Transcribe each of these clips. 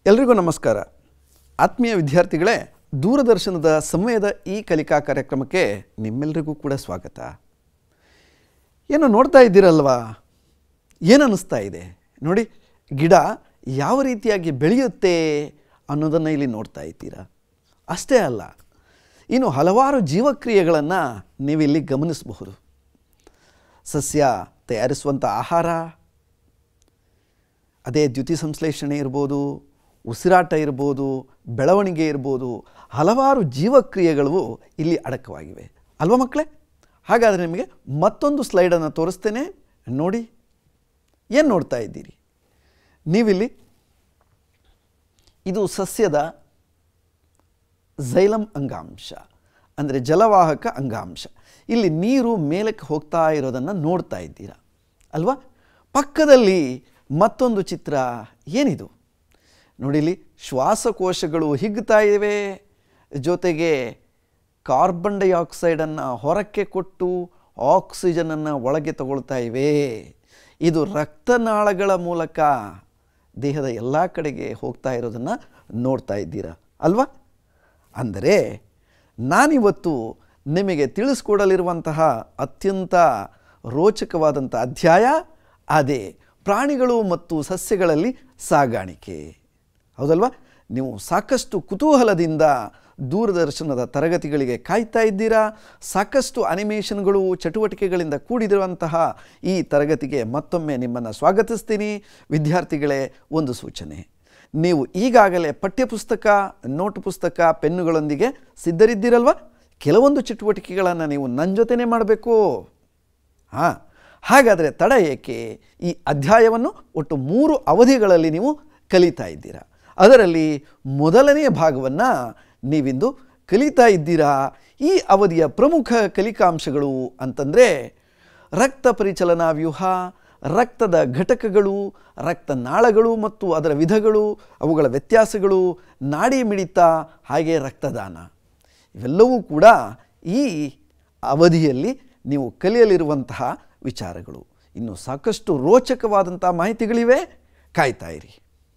ಎಲ್ರಿಗೂ ನಮಸ್ಕಾರ ಆತ್ಮೀಯ ವಿದ್ಯಾರ್ಥಿಗಳೇ ದೂರದರ್ಶನದ ಸಮಯದ ಈ ಕಲಿಕಾ ಕಾರ್ಯಕ್ರಮಕ್ಕೆ ನಿಮ್ಮೆಲ್ಲರಿಗೂ ಕೂಡ ಸ್ವಾಗತ ಏನು ನೋಡ್ತಾ ಇದ್ದೀರಲ್ವಾ ಏನು ಅನ್ನಿಸ್ತಾ ಇದೆ ನೋಡಿ ಗಿಡ ಯಾವ ರೀತಿಯಾಗಿ ಬೆಳೆಯುತ್ತೆ ಅನ್ನೋದನ್ನು ಇಲ್ಲಿ ನೋಡ್ತಾ ಇದ್ದೀರಾ ಅಷ್ಟೇ ಅಲ್ಲ ಇನ್ನು ಹಲವಾರು ಜೀವಕ್ರಿಯೆಗಳನ್ನು ನೀವಿಲ್ಲಿ ಗಮನಿಸಬಹುದು ಸಸ್ಯ ತಯಾರಿಸುವಂಥ ಆಹಾರ ಅದೇ ದ್ಯುತಿ ಸಂಶ್ಲೇಷಣೆ ಇರ್ಬೋದು ಉಸಿರಾಟ ಇರ್ಬೋದು ಬೆಳವಣಿಗೆ ಇರ್ಬೋದು ಹಲವಾರು ಜೀವಕ್ರಿಯೆಗಳು ಇಲ್ಲಿ ಅಡಕವಾಗಿವೆ ಅಲ್ವಾ ಮಕ್ಕಳೇ ಹಾಗಾದರೆ ನಿಮಗೆ ಮತ್ತೊಂದು ಸ್ಲೈಡನ್ನು ತೋರಿಸ್ತೇನೆ ನೋಡಿ ಏನು ನೋಡ್ತಾ ಇದ್ದೀರಿ ನೀವಿಲ್ಲಿ ಇದು ಸಸ್ಯದ ಝೈಲಮ್ ಅಂಗಾಂಶ ಅಂದರೆ ಜಲವಾಹಕ ಅಂಗಾಂಶ ಇಲ್ಲಿ ನೀರು ಮೇಲಕ್ಕೆ ಹೋಗ್ತಾ ಇರೋದನ್ನು ನೋಡ್ತಾ ಇದ್ದೀರಾ ಅಲ್ವಾ ಪಕ್ಕದಲ್ಲಿ ಮತ್ತೊಂದು ಚಿತ್ರ ಏನಿದು ನೋಡಿಲಿ ಶ್ವಾಸಕೋಶಗಳು ಹಿಗ್ತಾ ಇವೆ ಜೊತೆಗೆ ಕಾರ್ಬನ್ ಡೈಆಕ್ಸೈಡನ್ನು ಹೊರಕ್ಕೆ ಕೊಟ್ಟು ಆಕ್ಸಿಜನನ್ನು ಒಳಗೆ ತಗೊಳ್ತಾ ಇವೆ ಇದು ರಕ್ತನಾಳಗಳ ಮೂಲಕ ದೇಹದ ಎಲ್ಲ ಕಡೆಗೆ ಹೋಗ್ತಾ ಇರೋದನ್ನು ನೋಡ್ತಾ ಇದ್ದೀರಾ ಅಲ್ವಾ ಅಂದರೆ ನಾನಿವತ್ತು ನಿಮಗೆ ತಿಳಿಸ್ಕೊಡಲಿರುವಂತಹ ಅತ್ಯಂತ ರೋಚಕವಾದಂಥ ಅಧ್ಯಾಯ ಅದೇ ಪ್ರಾಣಿಗಳು ಮತ್ತು ಸಸ್ಯಗಳಲ್ಲಿ ಸಾಗಾಣಿಕೆ ಹೌದಲ್ವಾ ನೀವು ಸಾಕಷ್ಟು ಕುತೂಹಲದಿಂದ ದೂರದರ್ಶನದ ತರಗತಿಗಳಿಗೆ ಕಾಯ್ತಾ ಇದ್ದೀರಾ ಸಾಕಷ್ಟು ಅನಿಮೇಷನ್ಗಳು ಚಟುವಟಿಕೆಗಳಿಂದ ಕೂಡಿರುವಂತಹ ಈ ತರಗತಿಗೆ ಮತ್ತೊಮ್ಮೆ ನಿಮ್ಮನ್ನು ಸ್ವಾಗತಿಸ್ತೀನಿ ವಿದ್ಯಾರ್ಥಿಗಳೇ ಒಂದು ಸೂಚನೆ ನೀವು ಈಗಾಗಲೇ ಪಠ್ಯಪುಸ್ತಕ ನೋಟ್ ಪುಸ್ತಕ ಪೆನ್ನುಗಳೊಂದಿಗೆ ಸಿದ್ಧರಿದ್ದೀರಲ್ವ ಕೆಲವೊಂದು ಚಟುವಟಿಕೆಗಳನ್ನು ನೀವು ನನ್ನ ಜೊತೆನೇ ಮಾಡಬೇಕು ಹಾಂ ಹಾಗಾದರೆ ತಡ ಏಕೆ ಈ ಅಧ್ಯಾಯವನ್ನು ಒಟ್ಟು ಮೂರು ಅವಧಿಗಳಲ್ಲಿ ನೀವು ಕಲಿತಾ ಇದ್ದೀರಾ ಅದರಲ್ಲಿ ಮೊದಲನೆಯ ಭಾಗವನ್ನು ನೀವಿಂದು ಕಲಿತಾ ಇದ್ದೀರಾ ಈ ಅವಧಿಯ ಪ್ರಮುಖ ಕಲಿಕಾಂಶಗಳು ಅಂತಂದರೆ ರಕ್ತ ಪರಿಚಲನಾ ವ್ಯೂಹ ರಕ್ತದ ಘಟಕಗಳು ರಕ್ತನಾಳಗಳು ಮತ್ತು ಅದರ ವಿಧಗಳು ಅವುಗಳ ವ್ಯತ್ಯಾಸಗಳು ನಾಡಿ ಮಿಡಿತ ಹಾಗೆ ರಕ್ತದಾನ ಇವೆಲ್ಲವೂ ಕೂಡ ಈ ಅವಧಿಯಲ್ಲಿ ನೀವು ಕಲಿಯಲಿರುವಂತಹ ವಿಚಾರಗಳು ಇನ್ನು ಸಾಕಷ್ಟು ರೋಚಕವಾದಂಥ ಮಾಹಿತಿಗಳಿವೆ ಕಾಯ್ತಾ ಇರಿ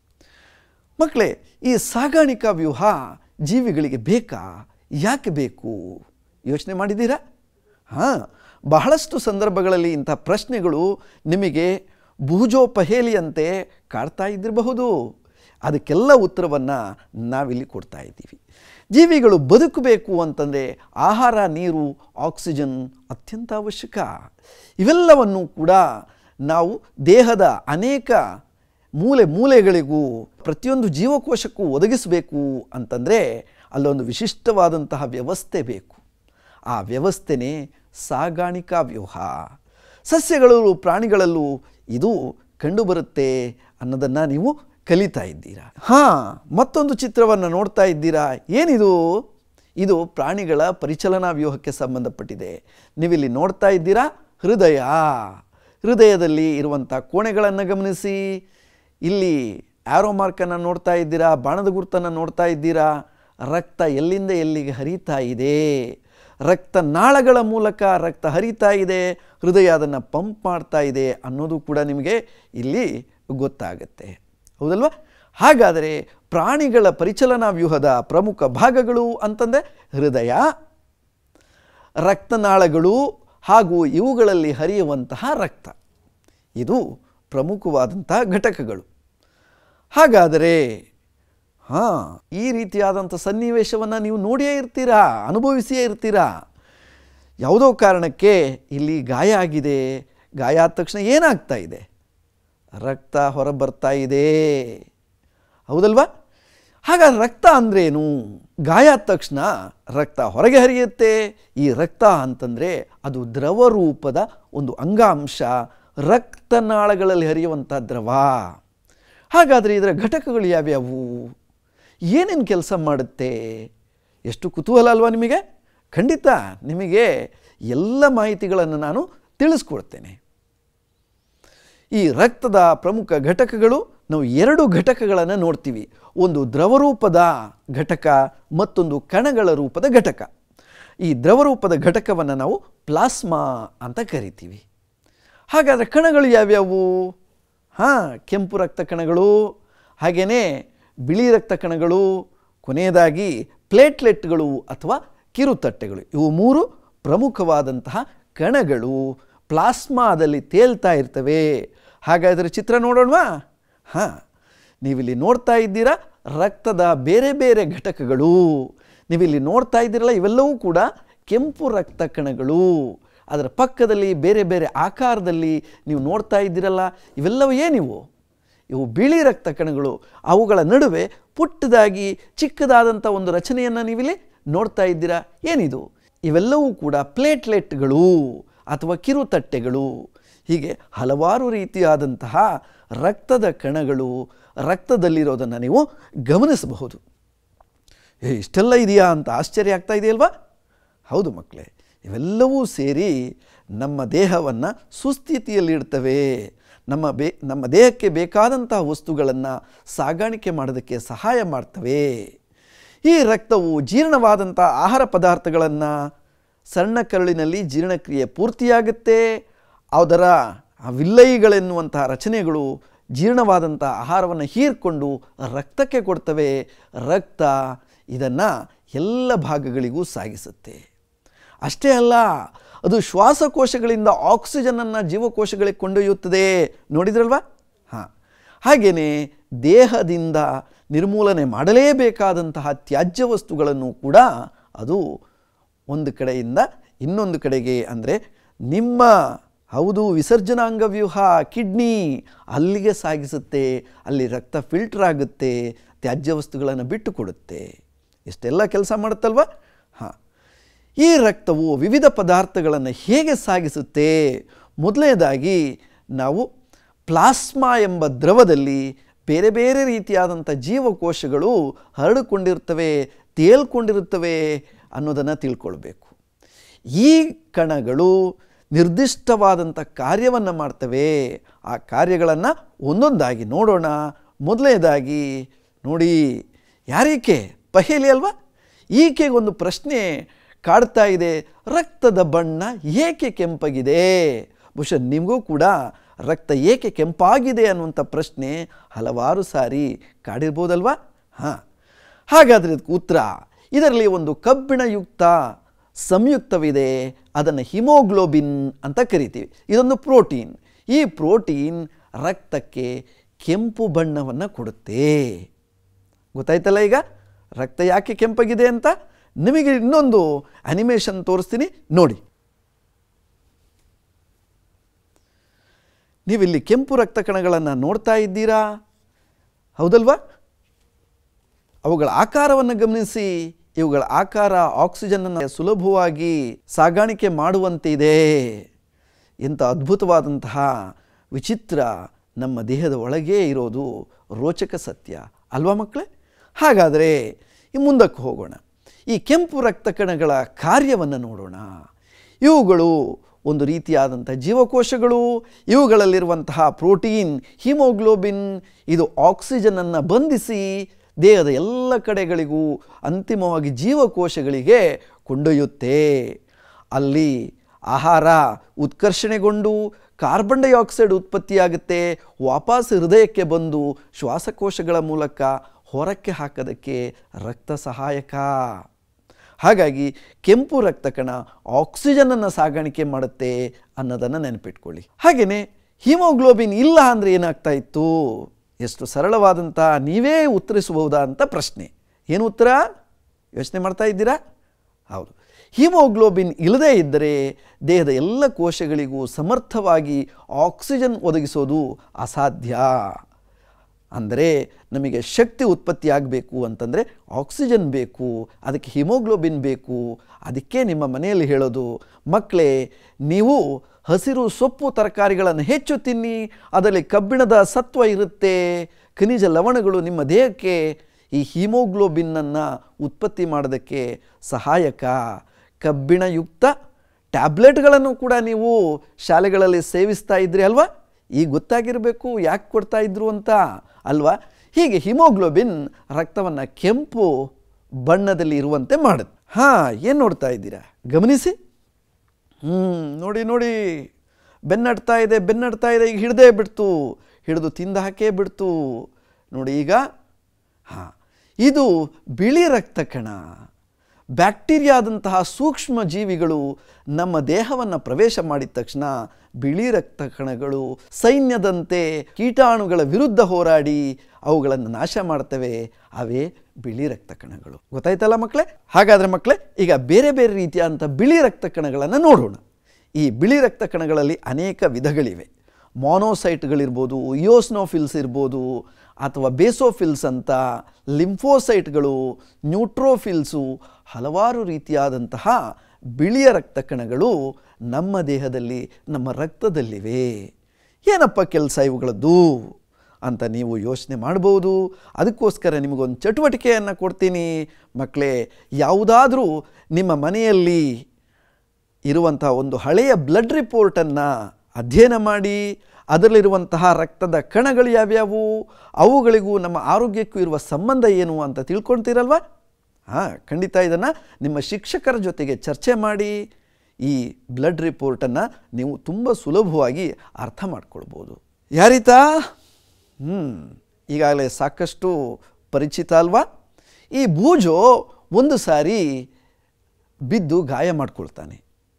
ಮಕ್ಕಳೇ ಈ ಸಾಗಾಣಿಕಾ ವ್ಯೂಹ ಜೀವಿಗಳಿಗೆ ಬೇಕಾ ಯಾಕೆ ಬೇಕು ಯೋಚನೆ ಮಾಡಿದ್ದೀರಾ ಹಾಂ ಬಹಳಷ್ಟು ಸಂದರ್ಭಗಳಲ್ಲಿ ಇಂಥ ಪ್ರಶ್ನೆಗಳು ನಿಮಗೆ ಭುಜೋಪಹೇಲಿಯಂತೆ ಕಾಡ್ತಾ ಇದ್ದಿರಬಹುದು ಅದಕ್ಕೆಲ್ಲ ಉತ್ತರವನ್ನು ನಾವಿಲ್ಲಿ ಕೊಡ್ತಾ ಇದ್ದೀವಿ ಜೀವಿಗಳು ಬದುಕಬೇಕು ಅಂತಂದರೆ ಆಹಾರ ನೀರು ಆಕ್ಸಿಜನ್ ಅತ್ಯಂತ ಅವಶ್ಯಕ ಇವೆಲ್ಲವನ್ನು ಕೂಡ ನಾವು ದೇಹದ ಅನೇಕ ಮೂಲೆ ಮೂಲೆಗಳಿಗೂ ಪ್ರತಿಯೊಂದು ಜೀವಕೋಶಕ್ಕೂ ಒದಗಿಸಬೇಕು ಅಂತಂದರೆ ಅಲ್ಲೊಂದು ವಿಶಿಷ್ಟವಾದಂತಹ ವ್ಯವಸ್ಥೆ ಬೇಕು ಆ ವ್ಯವಸ್ಥೆನೇ ಸಾಗಾಣಿಕಾ ವ್ಯೂಹ ಸಸ್ಯಗಳಲ್ಲೂ ಪ್ರಾಣಿಗಳಲ್ಲೂ ಇದು ಕಂಡುಬರುತ್ತೆ ಅನ್ನೋದನ್ನು ನೀವು ಕಲಿತಾ ಇದ್ದೀರಾ ಹಾಂ ಮತ್ತೊಂದು ಚಿತ್ರವನ್ನು ನೋಡ್ತಾ ಇದ್ದೀರಾ ಏನಿದು ಇದು ಪ್ರಾಣಿಗಳ ಪರಿಚಲನಾ ವ್ಯೂಹಕ್ಕೆ ಸಂಬಂಧಪಟ್ಟಿದೆ ನೀವಿಲ್ಲಿ ನೋಡ್ತಾ ಇದ್ದೀರಾ ಹೃದಯ ಹೃದಯದಲ್ಲಿ ಇರುವಂಥ ಕೋಣೆಗಳನ್ನು ಗಮನಿಸಿ ಇಲ್ಲಿ ಆ್ಯರೋ ಮಾರ್ಕನ್ನು ನೋಡ್ತಾ ಇದ್ದೀರಾ ಬಾಣದ ಗುರುತನ್ನು ನೋಡ್ತಾ ಇದ್ದೀರಾ ರಕ್ತ ಎಲ್ಲಿಂದ ಎಲ್ಲಿಗೆ ಹರಿತಾ ಇದೆ ರಕ್ತನಾಳಗಳ ಮೂಲಕ ರಕ್ತ ಹರಿತಾ ಇದೆ ಹೃದಯ ಅದನ್ನು ಪಂಪ್ ಮಾಡ್ತಾ ಇದೆ ಅನ್ನೋದು ಕೂಡ ನಿಮಗೆ ಇಲ್ಲಿ ಗೊತ್ತಾಗುತ್ತೆ ಹೌದಲ್ವಾ ಹಾಗಾದರೆ ಪ್ರಾಣಿಗಳ ಪರಿಚಲನಾ ವ್ಯೂಹದ ಪ್ರಮುಖ ಭಾಗಗಳು ಅಂತಂದರೆ ಹೃದಯ ರಕ್ತನಾಳಗಳು ಹಾಗೂ ಇವುಗಳಲ್ಲಿ ಹರಿಯುವಂತಹ ರಕ್ತ ಇದು ಪ್ರಮುಖವಾದಂತಹ ಘಟಕಗಳು ಹಾಗಾದರೆ ಹಾಂ ಈ ರೀತಿಯಾದಂಥ ಸನ್ನಿವೇಶವನ್ನು ನೀವು ನೋಡಿಯೇ ಇರ್ತೀರಾ ಅನುಭವಿಸಿಯೇ ಇರ್ತೀರಾ ಯಾವುದೋ ಕಾರಣಕ್ಕೆ ಇಲ್ಲಿ ಗಾಯ ಆಗಿದೆ ಗಾಯ ಆದ ತಕ್ಷಣ ಏನಾಗ್ತಾ ಇದೆ ರಕ್ತ ಹೊರ ಬರ್ತಾ ಇದೆ ಹೌದಲ್ವಾ ಹಾಗಾದ್ರೆ ರಕ್ತ ಅಂದ್ರೇನು ಗಾಯ ಆದ ತಕ್ಷಣ ರಕ್ತ ಹೊರಗೆ ಹರಿಯುತ್ತೆ ಈ ರಕ್ತ ಅಂತಂದರೆ ಅದು ದ್ರವ ರೂಪದ ಒಂದು ಅಂಗಾಂಶ ರಕ್ತನಾಳಗಳಲ್ಲಿ ಹರಿಯುವಂಥ ದ್ರವ ಹಾಗಾದರೆ ಇದರ ಘಟಕಗಳು ಯಾವ್ಯಾವು ಏನೇನು ಕೆಲಸ ಮಾಡುತ್ತೆ ಎಷ್ಟು ಕುತೂಹಲ ಅಲ್ವಾ ನಿಮಗೆ ಖಂಡಿತ ನಿಮಗೆ ಎಲ್ಲ ಮಾಹಿತಿಗಳನ್ನು ನಾನು ತಿಳಿಸ್ಕೊಡ್ತೇನೆ ಈ ರಕ್ತದ ಪ್ರಮುಖ ಘಟಕಗಳು ನಾವು ಎರಡು ಘಟಕಗಳನ್ನು ನೋಡ್ತೀವಿ ಒಂದು ದ್ರವರೂಪದ ಘಟಕ ಮತ್ತೊಂದು ಕಣಗಳ ರೂಪದ ಘಟಕ ಈ ದ್ರವರೂಪದ ಘಟಕವನ್ನು ನಾವು ಪ್ಲಾಸ್ಮಾ ಅಂತ ಕರಿತೀವಿ ಹಾಗಾದರೆ ಕಣಗಳು ಯಾವ್ಯಾವು ಹಾಂ ಕೆಂಪು ರಕ್ತ ಕಣಗಳು ಹಾಗೆಯೇ ಬಿಳಿ ರಕ್ತ ಕಣಗಳು ಕೊನೆಯದಾಗಿ ಪ್ಲೇಟ್ಲೆಟ್ಗಳು ಅಥವಾ ಕಿರುತಟ್ಟೆಗಳು ಇವು ಮೂರು ಪ್ರಮುಖವಾದಂತಹ ಕಣಗಳು ಪ್ಲಾಸ್ಮಾದಲ್ಲಿ ತೇಲ್ತಾ ಇರ್ತವೆ ಹಾಗಾದರೆ ಚಿತ್ರ ನೋಡೋಣವಾ ಹಾಂ ನೀವಿಲ್ಲಿ ನೋಡ್ತಾ ಇದ್ದೀರಾ ರಕ್ತದ ಬೇರೆ ಬೇರೆ ಘಟಕಗಳು ನೀವಿಲ್ಲಿ ನೋಡ್ತಾ ಇದ್ದೀರಲ್ಲ ಇವೆಲ್ಲವೂ ಕೂಡ ಕೆಂಪು ರಕ್ತ ಕಣಗಳು ಅದರ ಪಕ್ಕದಲ್ಲಿ ಬೇರೆ ಬೇರೆ ಆಕಾರದಲ್ಲಿ ನೀವು ನೋಡ್ತಾ ಇದ್ದೀರಲ್ಲ ಇವೆಲ್ಲವೂ ಏನಿವು ಇವು ಬಿಳಿ ರಕ್ತ ಕಣಗಳು ಅವುಗಳ ನಡುವೆ ಪುಟ್ಟದಾಗಿ ಚಿಕ್ಕದಾದಂಥ ಒಂದು ರಚನೆಯನ್ನು ನೀವಿಲ್ಲಿ ನೋಡ್ತಾ ಇದ್ದೀರಾ ಏನಿದು ಇವೆಲ್ಲವೂ ಕೂಡ ಪ್ಲೇಟ್ಲೆಟ್ಗಳು ಅಥವಾ ಕಿರುತಟ್ಟೆಗಳು ಹೀಗೆ ಹಲವಾರು ರೀತಿಯಾದಂತಹ ರಕ್ತದ ಕಣಗಳು ರಕ್ತದಲ್ಲಿರೋದನ್ನು ನೀವು ಗಮನಿಸಬಹುದು ಏ ಇಷ್ಟೆಲ್ಲ ಇದೆಯಾ ಅಂತ ಆಶ್ಚರ್ಯ ಆಗ್ತಾ ಇದೆಯಲ್ವಾ ಹೌದು ಮಕ್ಕಳೇ ಇವೆಲ್ಲವೂ ಸೇರಿ ನಮ್ಮ ದೇಹವನ್ನು ಸುಸ್ಥಿತಿಯಲ್ಲಿಡ್ತವೆ ನಮ್ಮ ಬೇ ನಮ್ಮ ದೇಹಕ್ಕೆ ಬೇಕಾದಂತಹ ವಸ್ತುಗಳನ್ನು ಸಾಗಾಣಿಕೆ ಮಾಡೋದಕ್ಕೆ ಸಹಾಯ ಮಾಡ್ತವೆ ಈ ರಕ್ತವು ಜೀರ್ಣವಾದಂಥ ಆಹಾರ ಪದಾರ್ಥಗಳನ್ನು ಸಣ್ಣ ಕರಳಿನಲ್ಲಿ ಜೀರ್ಣಕ್ರಿಯೆ ಪೂರ್ತಿಯಾಗುತ್ತೆ ಅದರ ಆ ವಿಲ್ಲೈಗಳೆನ್ನುವಂತಹ ರಚನೆಗಳು ಜೀರ್ಣವಾದಂಥ ಆಹಾರವನ್ನು ಹೀರ್ಕೊಂಡು ರಕ್ತಕ್ಕೆ ಕೊಡ್ತವೆ ರಕ್ತ ಇದನ್ನು ಎಲ್ಲ ಭಾಗಗಳಿಗೂ ಸಾಗಿಸುತ್ತೆ ಅಷ್ಟೇ ಅಲ್ಲ ಅದು ಶ್ವಾಸಕೋಶಗಳಿಂದ ಆಕ್ಸಿಜನನ್ನು ಜೀವಕೋಶಗಳಿಗೆ ಕೊಂಡೊಯ್ಯುತ್ತದೆ ನೋಡಿದ್ರಲ್ವಾ ಹಾಂ ಹಾಗೆಯೇ ದೇಹದಿಂದ ನಿರ್ಮೂಲನೆ ಮಾಡಲೇಬೇಕಾದಂತಹ ತ್ಯಾಜ್ಯ ವಸ್ತುಗಳನ್ನು ಕೂಡ ಅದು ಒಂದು ಕಡೆಯಿಂದ ಇನ್ನೊಂದು ಕಡೆಗೆ ಅಂದರೆ ನಿಮ್ಮ ಹೌದು ವಿಸರ್ಜನಾಂಗ ವ್ಯೂಹ ಕಿಡ್ನಿ ಅಲ್ಲಿಗೆ ಸಾಗಿಸುತ್ತೆ ಅಲ್ಲಿ ರಕ್ತ ಫಿಲ್ಟರ್ ಆಗುತ್ತೆ ತ್ಯಾಜ್ಯ ವಸ್ತುಗಳನ್ನು ಬಿಟ್ಟು ಕೊಡುತ್ತೆ ಇಷ್ಟೆಲ್ಲ ಕೆಲಸ ಮಾಡುತ್ತಲ್ವ ಹಾಂ ಈ ರಕ್ತವು ವಿವಿಧ ಪದಾರ್ಥಗಳನ್ನು ಹೇಗೆ ಸಾಗಿಸುತ್ತೆ ಮೊದಲನೇದಾಗಿ ನಾವು ಪ್ಲಾಸ್ಮಾ ಎಂಬ ದ್ರವದಲ್ಲಿ ಬೇರೆ ಬೇರೆ ರೀತಿಯಾದಂಥ ಜೀವಕೋಶಗಳು ಹರಡಿಕೊಂಡಿರ್ತವೆ ತೇಲ್ಕೊಂಡಿರುತ್ತವೆ ಅನ್ನೋದನ್ನು ತಿಳ್ಕೊಳ್ಬೇಕು ಈ ಕಣಗಳು ನಿರ್ದಿಷ್ಟವಾದಂಥ ಕಾರ್ಯವನ್ನು ಮಾಡ್ತವೆ ಆ ಕಾರ್ಯಗಳನ್ನು ಒಂದೊಂದಾಗಿ ನೋಡೋಣ ಮೊದಲನೇದಾಗಿ ನೋಡಿ ಯಾರೀಕೆ ಪಹೇಲಿ ಅಲ್ವಾ ಈಕೆಗೆ ಒಂದು ಪ್ರಶ್ನೆ ಕಾಡ್ತಾ ಇದೆ ರಕ್ತದ ಬಣ್ಣ ಏಕೆ ಕೆಂಪಗಿದೆ ಬಹುಶಃ ನಿಮಗೂ ಕೂಡ ರಕ್ತ ಏಕೆ ಕೆಂಪಾಗಿದೆ ಅನ್ನುವಂಥ ಪ್ರಶ್ನೆ ಹಲವಾರು ಸಾರಿ ಕಾಡಿರ್ಬೋದಲ್ವಾ ಹಾಂ ಹಾಗಾದರೆ ಇದಕ್ಕೆ ಉತ್ತರ ಇದರಲ್ಲಿ ಒಂದು ಕಬ್ಬಿಣಯುಕ್ತ ಸಂಯುಕ್ತವಿದೆ ಅದನ್ನು ಹಿಮೋಗ್ಲೋಬಿನ್ ಅಂತ ಕರಿತೀವಿ ಇದೊಂದು ಪ್ರೋಟೀನ್ ಈ ಪ್ರೋಟೀನ್ ರಕ್ತಕ್ಕೆ ಕೆಂಪು ಬಣ್ಣವನ್ನು ಕೊಡುತ್ತೆ ಗೊತ್ತಾಯ್ತಲ್ಲ ಈಗ ರಕ್ತ ಯಾಕೆ ಕೆಂಪಗಿದೆ ಅಂತ ನಿಮಗೆ ಇನ್ನೊಂದು ಅನಿಮೇಷನ್ ತೋರಿಸ್ತೀನಿ ನೋಡಿ ನೀವಿಲ್ಲಿ ಕೆಂಪು ರಕ್ತ ಕಣಗಳನ್ನು ನೋಡ್ತಾ ಇದ್ದೀರಾ ಹೌದಲ್ವಾ ಅವುಗಳ ಆಕಾರವನ್ನು ಗಮನಿಸಿ ಇವುಗಳ ಆಕಾರ ಆಕ್ಸಿಜನ್ನನ್ನು ಸುಲಭವಾಗಿ ಸಾಗಾಣಿಕೆ ಮಾಡುವಂತೆ ಇದೆ ಎಂಥ ಅದ್ಭುತವಾದಂತಹ ವಿಚಿತ್ರ ನಮ್ಮ ದೇಹದ ಒಳಗೇ ಇರೋದು ರೋಚಕ ಸತ್ಯ ಅಲ್ವಾ ಮಕ್ಕಳೇ ಹಾಗಾದರೆ ಈ ಮುಂದಕ್ಕೆ ಹೋಗೋಣ ಈ ಕೆಂಪು ರಕ್ತ ಕಣಗಳ ಕಾರ್ಯವನ್ನು ನೋಡೋಣ ಇವುಗಳು ಒಂದು ರೀತಿಯಾದಂಥ ಜೀವಕೋಶಗಳು ಇವುಗಳಲ್ಲಿರುವಂತಹ ಪ್ರೋಟೀನ್ ಹಿಮೋಗ್ಲೋಬಿನ್ ಇದು ಆಕ್ಸಿಜನನ್ನು ಬಂಧಿಸಿ ದೇಹದ ಎಲ್ಲ ಕಡೆಗಳಿಗೂ ಅಂತಿಮವಾಗಿ ಜೀವಕೋಶಗಳಿಗೆ ಕೊಂಡೊಯ್ಯುತ್ತೆ ಅಲ್ಲಿ ಆಹಾರ ಉತ್ಕರ್ಷಣೆಗೊಂಡು ಕಾರ್ಬನ್ ಡೈಆಕ್ಸೈಡ್ ಉತ್ಪತ್ತಿಯಾಗುತ್ತೆ ವಾಪಸ್ ಹೃದಯಕ್ಕೆ ಬಂದು ಶ್ವಾಸಕೋಶಗಳ ಮೂಲಕ ಹೊರಕ್ಕೆ ಹಾಕೋದಕ್ಕೆ ರಕ್ತ ಸಹಾಯಕ ಹಾಗಾಗಿ ಕೆಂಪು ರಕ್ತ ಕಣ ಆಕ್ಸಿಜನನ್ನು ಸಾಗಾಣಿಕೆ ಮಾಡುತ್ತೆ ಅನ್ನೋದನ್ನು ನೆನಪಿಟ್ಕೊಳ್ಳಿ ಹಾಗೆಯೇ ಹಿಮೋಗ್ಲೋಬಿನ್ ಇಲ್ಲ ಅಂದರೆ ಏನಾಗ್ತಾ ಇತ್ತು ಎಷ್ಟು ಸರಳವಾದಂಥ ನೀವೇ ಉತ್ತರಿಸಬಹುದಾ ಅಂತ ಪ್ರಶ್ನೆ ಏನು ಉತ್ತರ ಯೋಚನೆ ಮಾಡ್ತಾ ಇದ್ದೀರಾ ಹೌದು ಹಿಮೋಗ್ಲೋಬಿನ್ ಇಲ್ಲದೇ ಇದ್ದರೆ ದೇಹದ ಎಲ್ಲ ಕೋಶಗಳಿಗೂ ಸಮರ್ಥವಾಗಿ ಆಕ್ಸಿಜನ್ ಒದಗಿಸೋದು ಅಸಾಧ್ಯ ಅಂದರೆ ನಮಗೆ ಶಕ್ತಿ ಉತ್ಪತ್ತಿ ಆಗಬೇಕು ಅಂತಂದರೆ ಆಕ್ಸಿಜನ್ ಬೇಕು ಅದಕ್ಕೆ ಹಿಮೋಗ್ಲೋಬಿನ್ ಬೇಕು ಅದಕ್ಕೆ ನಿಮ್ಮ ಮನೆಯಲ್ಲಿ ಹೇಳೋದು ಮಕ್ಕಳೇ ನೀವು ಹಸಿರು ಸೊಪ್ಪು ತರಕಾರಿಗಳನ್ನು ಹೆಚ್ಚು ತಿನ್ನಿ ಅದರಲ್ಲಿ ಕಬ್ಬಿಣದ ಸತ್ವ ಇರುತ್ತೆ ಖನಿಜ ಲವಣಗಳು ನಿಮ್ಮ ದೇಹಕ್ಕೆ ಈ ಹಿಮೋಗ್ಲೋಬಿನ್ನನ್ನು ಉತ್ಪತ್ತಿ ಮಾಡೋದಕ್ಕೆ ಸಹಾಯಕ ಕಬ್ಬಿಣಯುಕ್ತ ಟ್ಯಾಬ್ಲೆಟ್ಗಳನ್ನು ಕೂಡ ನೀವು ಶಾಲೆಗಳಲ್ಲಿ ಸೇವಿಸ್ತಾ ಇದ್ರಿ ಅಲ್ವಾ ಈಗ ಗೊತ್ತಾಗಿರಬೇಕು ಯಾಕೆ ಕೊಡ್ತಾ ಇದ್ರು ಅಂತ ಅಲ್ವಾ ಹೀಗೆ ಹಿಮೋಗ್ಲೋಬಿನ್ ರಕ್ತವನ್ನು ಕೆಂಪು ಬಣ್ಣದಲ್ಲಿ ಇರುವಂತೆ ಮಾಡುತ್ತೆ ಹಾಂ ಏನು ನೋಡ್ತಾ ಇದ್ದೀರಾ ಗಮನಿಸಿ ಹ್ಞೂ ನೋಡಿ ನೋಡಿ ಬೆನ್ನಡ್ತಾ ಇದೆ ಬೆನ್ನಡ್ತಾ ಇದೆ ಈಗ ಹಿಡ್ದೇ ಬಿಡ್ತು ಹಿಡಿದು ತಿಂದ ಹಾಕೇ ಬಿಡ್ತು ನೋಡಿ ಈಗ ಇದು ಬಿಳಿ ರಕ್ತ ಕಣ ಬ್ಯಾಕ್ಟೀರಿಯಾದಂತಹ ಸೂಕ್ಷ್ಮ ಜೀವಿಗಳು ನಮ್ಮ ದೇಹವನ್ನು ಪ್ರವೇಶ ಮಾಡಿದ ತಕ್ಷಣ ಬಿಳಿ ರಕ್ತ ಕಣಗಳು ಸೈನ್ಯದಂತೆ ಕೀಟಾಣುಗಳ ವಿರುದ್ಧ ಹೋರಾಡಿ ಅವುಗಳನ್ನು ನಾಶ ಮಾಡ್ತವೆ ಅವೇ ಬಿಳಿ ರಕ್ತ ಕಣಗಳು ಗೊತ್ತಾಯ್ತಲ್ಲ ಮಕ್ಕಳೇ ಹಾಗಾದರೆ ಮಕ್ಕಳೇ ಈಗ ಬೇರೆ ಬೇರೆ ರೀತಿಯಾದಂಥ ಬಿಳಿ ರಕ್ತ ಕಣಗಳನ್ನು ನೋಡೋಣ ಈ ಬಿಳಿ ರಕ್ತ ಕಣಗಳಲ್ಲಿ ಅನೇಕ ವಿಧಗಳಿವೆ ಮಾನೋಸೈಟ್ಗಳಿರ್ಬೋದು ಇಯೋಸ್ನೋಫಿಲ್ಸ್ ಇರ್ಬೋದು ಅಥವಾ ಬೇಸೋಫಿಲ್ಸ್ ಅಂತ ಲಿಂಫೋಸೈಟ್ಗಳು ನ್ಯೂಟ್ರೋಫಿಲ್ಸು ಹಲವಾರು ರೀತಿಯಾದಂತಹ ಬಿಳಿಯ ರಕ್ತ ಕಣಗಳು ನಮ್ಮ ದೇಹದಲ್ಲಿ ನಮ್ಮ ರಕ್ತದಲ್ಲಿವೆ ಏನಪ್ಪ ಕೆಲಸ ಇವುಗಳದ್ದು ಅಂತ ನೀವು ಯೋಚನೆ ಮಾಡ್ಬೋದು ಅದಕ್ಕೋಸ್ಕರ ನಿಮಗೊಂದು ಚಟುವಟಿಕೆಯನ್ನು ಕೊಡ್ತೀನಿ ಮಕ್ಕಳೇ ಯಾವುದಾದ್ರೂ ನಿಮ್ಮ ಮನೆಯಲ್ಲಿ ಇರುವಂತಹ ಒಂದು ಹಳೆಯ ಬ್ಲಡ್ ರಿಪೋರ್ಟನ್ನು ಅಧ್ಯಯನ ಮಾಡಿ ಅದರಲ್ಲಿರುವಂತಹ ರಕ್ತದ ಕಣಗಳು ಯಾವ್ಯಾವು ಅವುಗಳಿಗೂ ನಮ್ಮ ಆರೋಗ್ಯಕ್ಕೂ ಇರುವ ಸಂಬಂಧ ಏನು ಅಂತ ತಿಳ್ಕೊಳ್ತೀರಲ್ವ ಹಾಂ ಖಂಡಿತ ಇದನ್ನು ನಿಮ್ಮ ಶಿಕ್ಷಕರ ಜೊತೆಗೆ ಚರ್ಚೆ ಮಾಡಿ ಈ ಬ್ಲಡ್ ರಿಪೋರ್ಟನ್ನು ನೀವು ತುಂಬ ಸುಲಭವಾಗಿ ಅರ್ಥ ಮಾಡ್ಕೊಳ್ಬೋದು ಯಾರಿತಾ ಹ್ಞೂ ಈಗಾಗಲೇ ಸಾಕಷ್ಟು ಪರಿಚಿತ ಅಲ್ವಾ ಈ ಬೂಜೋ ಒಂದು ಸಾರಿ ಬಿದ್ದು ಗಾಯ ಮಾಡ್ಕೊಳ್ತಾನೆ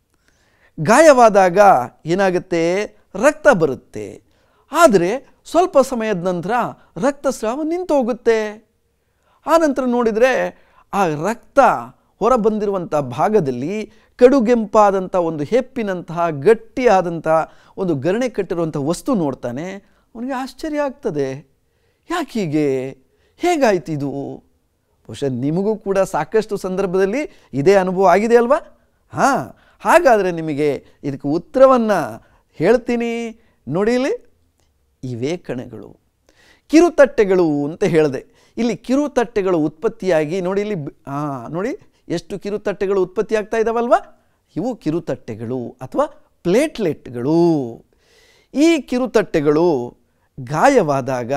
ಗಾಯವಾದಾಗ ಏನಾಗುತ್ತೆ ರಕ್ತ ಬರುತ್ತೆ ಆದರೆ ಸ್ವಲ್ಪ ಸಮಯದ ನಂತರ ರಕ್ತಸ್ರಾವ ನಿಂತು ಹೋಗುತ್ತೆ ಆನಂತರ ನೋಡಿದರೆ ಆ ರಕ್ತ ಹೊರಬಂದಿರುವಂಥ ಭಾಗದಲ್ಲಿ ಕಡುಗೆಂಪಾದಂಥ ಒಂದು ಹೆಪ್ಪಿನಂತಹ ಗಟ್ಟಿಯಾದಂಥ ಒಂದು ಗರಣೆ ಕಟ್ಟಿರುವಂಥ ವಸ್ತು ನೋಡ್ತಾನೆ ಅವನಿಗೆ ಆಶ್ಚರ್ಯ ಆಗ್ತದೆ ಯಾಕೆ ಹೀಗೆ ಹೇಗಾಯ್ತು ಇದು ಬಹುಶಃ ನಿಮಗೂ ಕೂಡ ಸಾಕಷ್ಟು ಸಂದರ್ಭದಲ್ಲಿ ಇದೇ ಅನುಭವ ಆಗಿದೆ ಅಲ್ವಾ ಹಾಂ ಹಾಗಾದರೆ ನಿಮಗೆ ಇದಕ್ಕೆ ಉತ್ತರವನ್ನು ಹೇಳ್ತೀನಿ ನೋಡಿ ಇಲ್ಲಿ ಇವೇ ಕಣಗಳು ಕಿರುತಟ್ಟೆಗಳು ಅಂತ ಹೇಳಿದೆ ಇಲ್ಲಿ ಕಿರುತಟ್ಟೆಗಳು ಉತ್ಪತ್ತಿಯಾಗಿ ನೋಡಿ ಇಲ್ಲಿ ಹಾಂ ನೋಡಿ ಎಷ್ಟು ಕಿರುತಟ್ಟೆಗಳು ಉತ್ಪತ್ತಿ ಆಗ್ತಾ ಇದ್ದಾವಲ್ವಾ ಇವು ಕಿರುತಟ್ಟೆಗಳು ಅಥವಾ ಪ್ಲೇಟ್ಲೆಟ್ಗಳು ಈ ಕಿರುತಟ್ಟೆಗಳು ಗಾಯವಾದಾಗ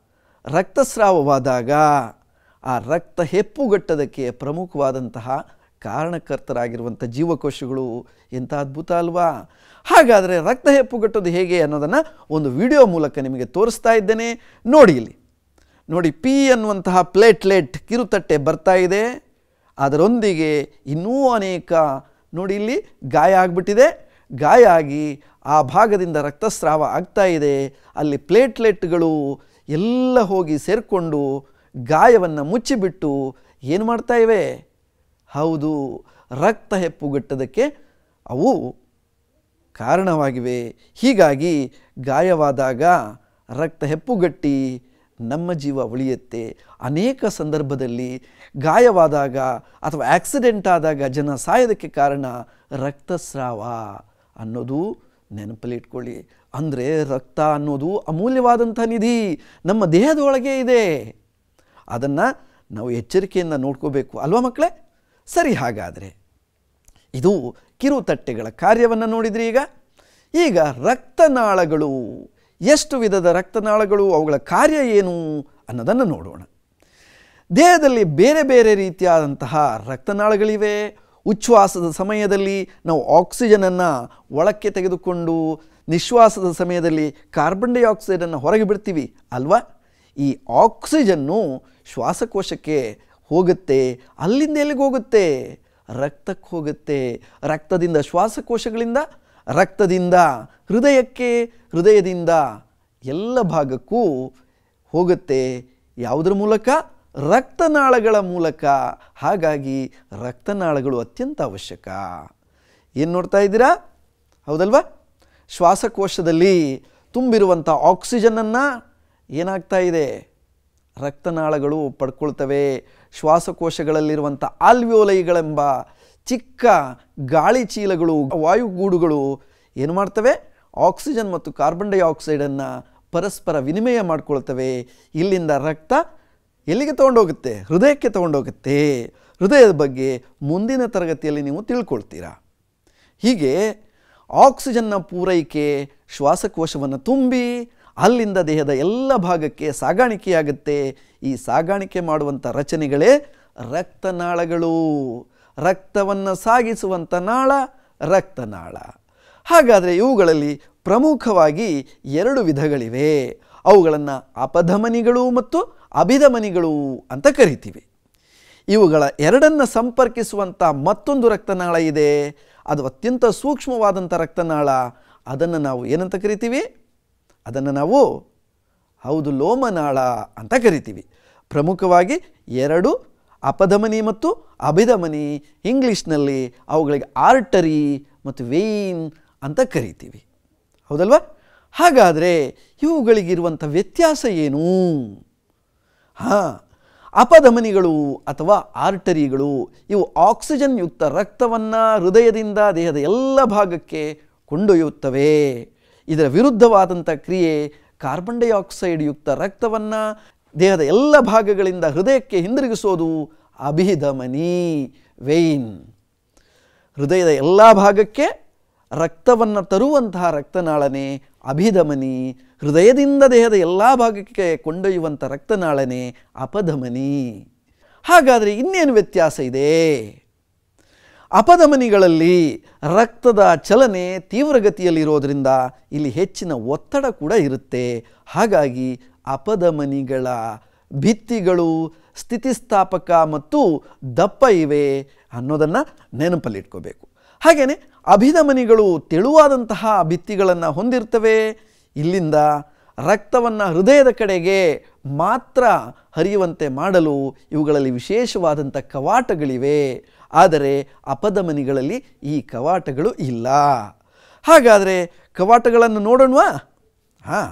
ರಕ್ತಸ್ರಾವವಾದಾಗ ಆ ರಕ್ತ ಹೆಪ್ಪುಗಟ್ಟೋದಕ್ಕೆ ಪ್ರಮುಖವಾದಂತಹ ಕಾರಣಕರ್ತರಾಗಿರುವಂಥ ಜೀವಕೋಶಗಳು ಎಂಥ ಅದ್ಭುತ ಅಲ್ವಾ ಹಾಗಾದರೆ ರಕ್ತ ಹೆಪ್ಪುಗಟ್ಟೋದು ಹೇಗೆ ಅನ್ನೋದನ್ನು ಒಂದು ವಿಡಿಯೋ ಮೂಲಕ ನಿಮಗೆ ತೋರಿಸ್ತಾ ಇದ್ದೇನೆ ನೋಡಿ ಇಲ್ಲಿ ನೋಡಿ ಪಿ ಅನ್ನುವಂತಹ ಪ್ಲೇಟ್ಲೆಟ್ ಕಿರುತಟ್ಟೆ ಬರ್ತಾ ಇದೆ ಅದರೊಂದಿಗೆ ಇನ್ನೂ ಅನೇಕ ನೋಡಿ ಇಲ್ಲಿ ಗಾಯ ಆಗಿಬಿಟ್ಟಿದೆ ಗಾಯ ಆಗಿ ಆ ಭಾಗದಿಂದ ರಕ್ತಸ್ರಾವ ಆಗ್ತಾ ಇದೆ ಅಲ್ಲಿ ಪ್ಲೇಟ್ಲೆಟ್ಗಳು ಎಲ್ಲ ಹೋಗಿ ಸೇರಿಕೊಂಡು ಗಾಯವನ್ನು ಮುಚ್ಚಿಬಿಟ್ಟು ಏನು ಮಾಡ್ತಾ ಇವೆ ಹೌದು ರಕ್ತ ಹೆಪ್ಪುಗಟ್ಟೋದಕ್ಕೆ ಅವು ಕಾರಣವಾಗಿವೆ ಹೀಗಾಗಿ ಗಾಯವಾದಾಗ ರಕ್ತ ಹೆಪ್ಪುಗಟ್ಟಿ ನಮ್ಮ ಜೀವ ಉಳಿಯುತ್ತೆ ಅನೇಕ ಸಂದರ್ಭದಲ್ಲಿ ಗಾಯವಾದಾಗ ಅಥವಾ ಆಕ್ಸಿಡೆಂಟ್ ಆದಾಗ ಜನ ಸಾಯೋದಕ್ಕೆ ಕಾರಣ ರಕ್ತಸ್ರಾವ ಅನ್ನೋದು ನೆನಪಲ್ಲಿ ಇಟ್ಕೊಳ್ಳಿ ಅಂದರೆ ರಕ್ತ ಅನ್ನೋದು ಅಮೂಲ್ಯವಾದಂಥ ನಿಧಿ ನಮ್ಮ ದೇಹದೊಳಗೆ ಇದೆ ಅದನ್ನು ನಾವು ಎಚ್ಚರಿಕೆಯಿಂದ ನೋಡ್ಕೋಬೇಕು ಅಲ್ವಾ ಮಕ್ಕಳೇ ಸರಿ ಹಾಗಾದರೆ ಇದು ಕಿರುತಟ್ಟೆಗಳ ಕಾರ್ಯವನ್ನು ನೋಡಿದ್ರಿ ಈಗ ಈಗ ರಕ್ತನಾಳಗಳು ಎಷ್ಟು ವಿಧದ ರಕ್ತನಾಳಗಳು ಅವುಗಳ ಕಾರ್ಯ ಏನು ಅನ್ನೋದನ್ನು ನೋಡೋಣ ದೇಹದಲ್ಲಿ ಬೇರೆ ಬೇರೆ ರೀತಿಯಾದಂತಹ ರಕ್ತನಾಳಗಳಿವೆ ಉಚ್ಛ್ವಾಸದ ಸಮಯದಲ್ಲಿ ನಾವು ಆಕ್ಸಿಜನನ್ನು ಒಳಕ್ಕೆ ತೆಗೆದುಕೊಂಡು ನಿಶ್ವಾಸದ ಸಮಯದಲ್ಲಿ ಕಾರ್ಬನ್ ಡೈಆಕ್ಸೈಡನ್ನು ಹೊರಗೆ ಬಿಡ್ತೀವಿ ಅಲ್ವಾ ಈ ಆಕ್ಸಿಜನ್ನು ಶ್ವಾಸಕೋಶಕ್ಕೆ ಹೋಗುತ್ತೆ ಅಲ್ಲಿಂದ ಎಲ್ಲಿಗೆ ಹೋಗುತ್ತೆ ರಕ್ತಕ್ಕೆ ಹೋಗುತ್ತೆ ರಕ್ತದಿಂದ ಶ್ವಾಸಕೋಶಗಳಿಂದ ರಕ್ತದಿಂದ ಹೃದಯಕ್ಕೆ ಹೃದಯದಿಂದ ಎಲ್ಲ ಭಾಗಕ್ಕೂ ಹೋಗುತ್ತೆ ಯಾವುದರ ಮೂಲಕ ರಕ್ತನಾಳಗಳ ಮೂಲಕ ಹಾಗಾಗಿ ರಕ್ತನಾಳಗಳು ಅತ್ಯಂತ ಅವಶ್ಯಕ ಏನು ನೋಡ್ತಾ ಇದ್ದೀರಾ ಹೌದಲ್ವಾ ಶ್ವಾಸಕೋಶದಲ್ಲಿ ತುಂಬಿರುವಂಥ ಆಕ್ಸಿಜನನ್ನು ಏನಾಗ್ತಾ ಇದೆ ರಕ್ತನಾಳಗಳು ಪಡ್ಕೊಳ್ತವೆ ಶ್ವಾಸಕೋಶಗಳಲ್ಲಿರುವಂಥ ಆಲ್ವಿಯೋಲೈಗಳೆಂಬ ಚಿಕ್ಕ ಗಾಳಿ ಚೀಲಗಳು ವಾಯುಗೂಡುಗಳು ಏನು ಮಾಡ್ತವೆ ಆಕ್ಸಿಜನ್ ಮತ್ತು ಕಾರ್ಬನ್ ಡೈಆಕ್ಸೈಡನ್ನು ಪರಸ್ಪರ ವಿನಿಮಯ ಮಾಡ್ಕೊಳ್ತವೆ ಇಲ್ಲಿಂದ ರಕ್ತ ಎಲ್ಲಿಗೆ ತೊಗೊಂಡೋಗುತ್ತೆ ಹೃದಯಕ್ಕೆ ತೊಗೊಂಡೋಗುತ್ತೆ ಹೃದಯದ ಬಗ್ಗೆ ಮುಂದಿನ ತರಗತಿಯಲ್ಲಿ ನೀವು ತಿಳ್ಕೊಳ್ತೀರಾ ಹೀಗೆ ಆಕ್ಸಿಜನ್ನ ಪೂರೈಕೆ ಶ್ವಾಸಕೋಶವನ್ನು ತುಂಬಿ ಅಲ್ಲಿಂದ ದೇಹದ ಎಲ್ಲ ಭಾಗಕ್ಕೆ ಸಾಗಾಣಿಕೆಯಾಗುತ್ತೆ ಈ ಸಾಗಾಣಿಕೆ ಮಾಡುವಂಥ ರಚನೆಗಳೇ ರಕ್ತನಾಳಗಳು ರಕ್ತವನ್ನು ಸಾಗಿಸುವಂಥ ನಾಳ ರಕ್ತನಾಳ ಹಾಗಾದರೆ ಇವುಗಳಲ್ಲಿ ಪ್ರಮುಖವಾಗಿ ಎರಡು ವಿಧಗಳಿವೆ ಅವುಗಳನ್ನು ಅಪಧಮನಿಗಳು ಮತ್ತು ಅಭಿಧಮನಿಗಳು ಅಂತ ಕರಿತೀವಿ ಇವುಗಳ ಎರಡನ್ನು ಸಂಪರ್ಕಿಸುವಂಥ ಮತ್ತೊಂದು ರಕ್ತನಾಳ ಇದೆ ಅದು ಅತ್ಯಂತ ಸೂಕ್ಷ್ಮವಾದಂಥ ರಕ್ತನಾಳ ಅದನ್ನು ನಾವು ಏನಂತ ಕರಿತೀವಿ ಅದನ್ನು ನಾವು ಹೌದು ಲೋಮನಾಳ ಅಂತ ಕರಿತೀವಿ ಪ್ರಮುಖವಾಗಿ ಎರಡು ಅಪಧಮನಿ ಮತ್ತು ಅಭಿಧಮನಿ ಇಂಗ್ಲೀಷ್ನಲ್ಲಿ ಅವುಗಳಿಗೆ ಆರ್ಟರಿ ಮತ್ತು ವೇಯಿನ್ ಅಂತ ಕರಿತೀವಿ ಹೌದಲ್ವಾ ಹಾಗಾದರೆ ಇವುಗಳಿಗಿರುವಂಥ ವ್ಯತ್ಯಾಸ ಏನು ಹಾಂ ಅಪಧಮನಿಗಳು ಅಥವಾ ಆರ್ಟರಿಗಳು ಇವು ಆಕ್ಸಿಜನ್ ಯುಕ್ತ ರಕ್ತವನ್ನು ಹೃದಯದಿಂದ ದೇಹದ ಎಲ್ಲ ಭಾಗಕ್ಕೆ ಕೊಂಡೊಯ್ಯುತ್ತವೆ ಇದರ ವಿರುದ್ಧವಾದಂಥ ಕ್ರಿಯೆ ಕಾರ್ಬನ್ ಡೈಆಕ್ಸೈಡ್ ಯುಕ್ತ ರಕ್ತವನ್ನು ದೇಹದ ಎಲ್ಲ ಭಾಗಗಳಿಂದ ಹೃದಯಕ್ಕೆ ಹಿಂದಿರುಗಿಸೋದು ಅಭಿಧಮನಿ ವೆಯಿನ್ ಹೃದಯದ ಎಲ್ಲ ಭಾಗಕ್ಕೆ ರಕ್ತವನ್ನು ತರುವಂತಹ ರಕ್ತನಾಳನೆ ಅಭಿಧಮನಿ ಹೃದಯದಿಂದ ದೇಹದ ಎಲ್ಲ ಭಾಗಕ್ಕೆ ಕೊಂಡೊಯ್ಯುವಂಥ ರಕ್ತನಾಳನೆ ಅಪಧಮನಿ ಹಾಗಾದರೆ ಇನ್ನೇನು ವ್ಯತ್ಯಾಸ ಇದೆ ಅಪಧಮನಿಗಳಲ್ಲಿ ರಕ್ತದ ಚಲನೆ ತೀವ್ರಗತಿಯಲ್ಲಿರೋದ್ರಿಂದ ಇಲ್ಲಿ ಹೆಚ್ಚಿನ ಒತ್ತಡ ಕೂಡ ಇರುತ್ತೆ ಹಾಗಾಗಿ ಅಪಧಮನಿಗಳ ಭಿತ್ತಿಗಳು ಸ್ಥಿತಿಸ್ಥಾಪಕ ಮತ್ತು ದಪ್ಪ ಇವೆ ಅನ್ನೋದನ್ನು ನೆನಪಲ್ಲಿಟ್ಕೋಬೇಕು ಹಾಗೆಯೇ ಅಭಿಧಮನಿಗಳು ತೆಳುವಾದಂತಹ ಭಿತ್ತಿಗಳನ್ನು ಹೊಂದಿರ್ತವೆ ಇಲ್ಲಿಂದ ರಕ್ತವನ್ನು ಹೃದಯದ ಕಡೆಗೆ ಮಾತ್ರ ಹರಿಯುವಂತೆ ಮಾಡಲು ಇವುಗಳಲ್ಲಿ ವಿಶೇಷವಾದಂಥ ಕವಾಟಗಳಿವೆ ಆದರೆ ಅಪಧಮನಿಗಳಲ್ಲಿ ಈ ಕವಾಟಗಳು ಇಲ್ಲ ಹಾಗಾದರೆ ಕವಾಟಗಳನ್ನು ನೋಡೋಣವಾ ಹಾಂ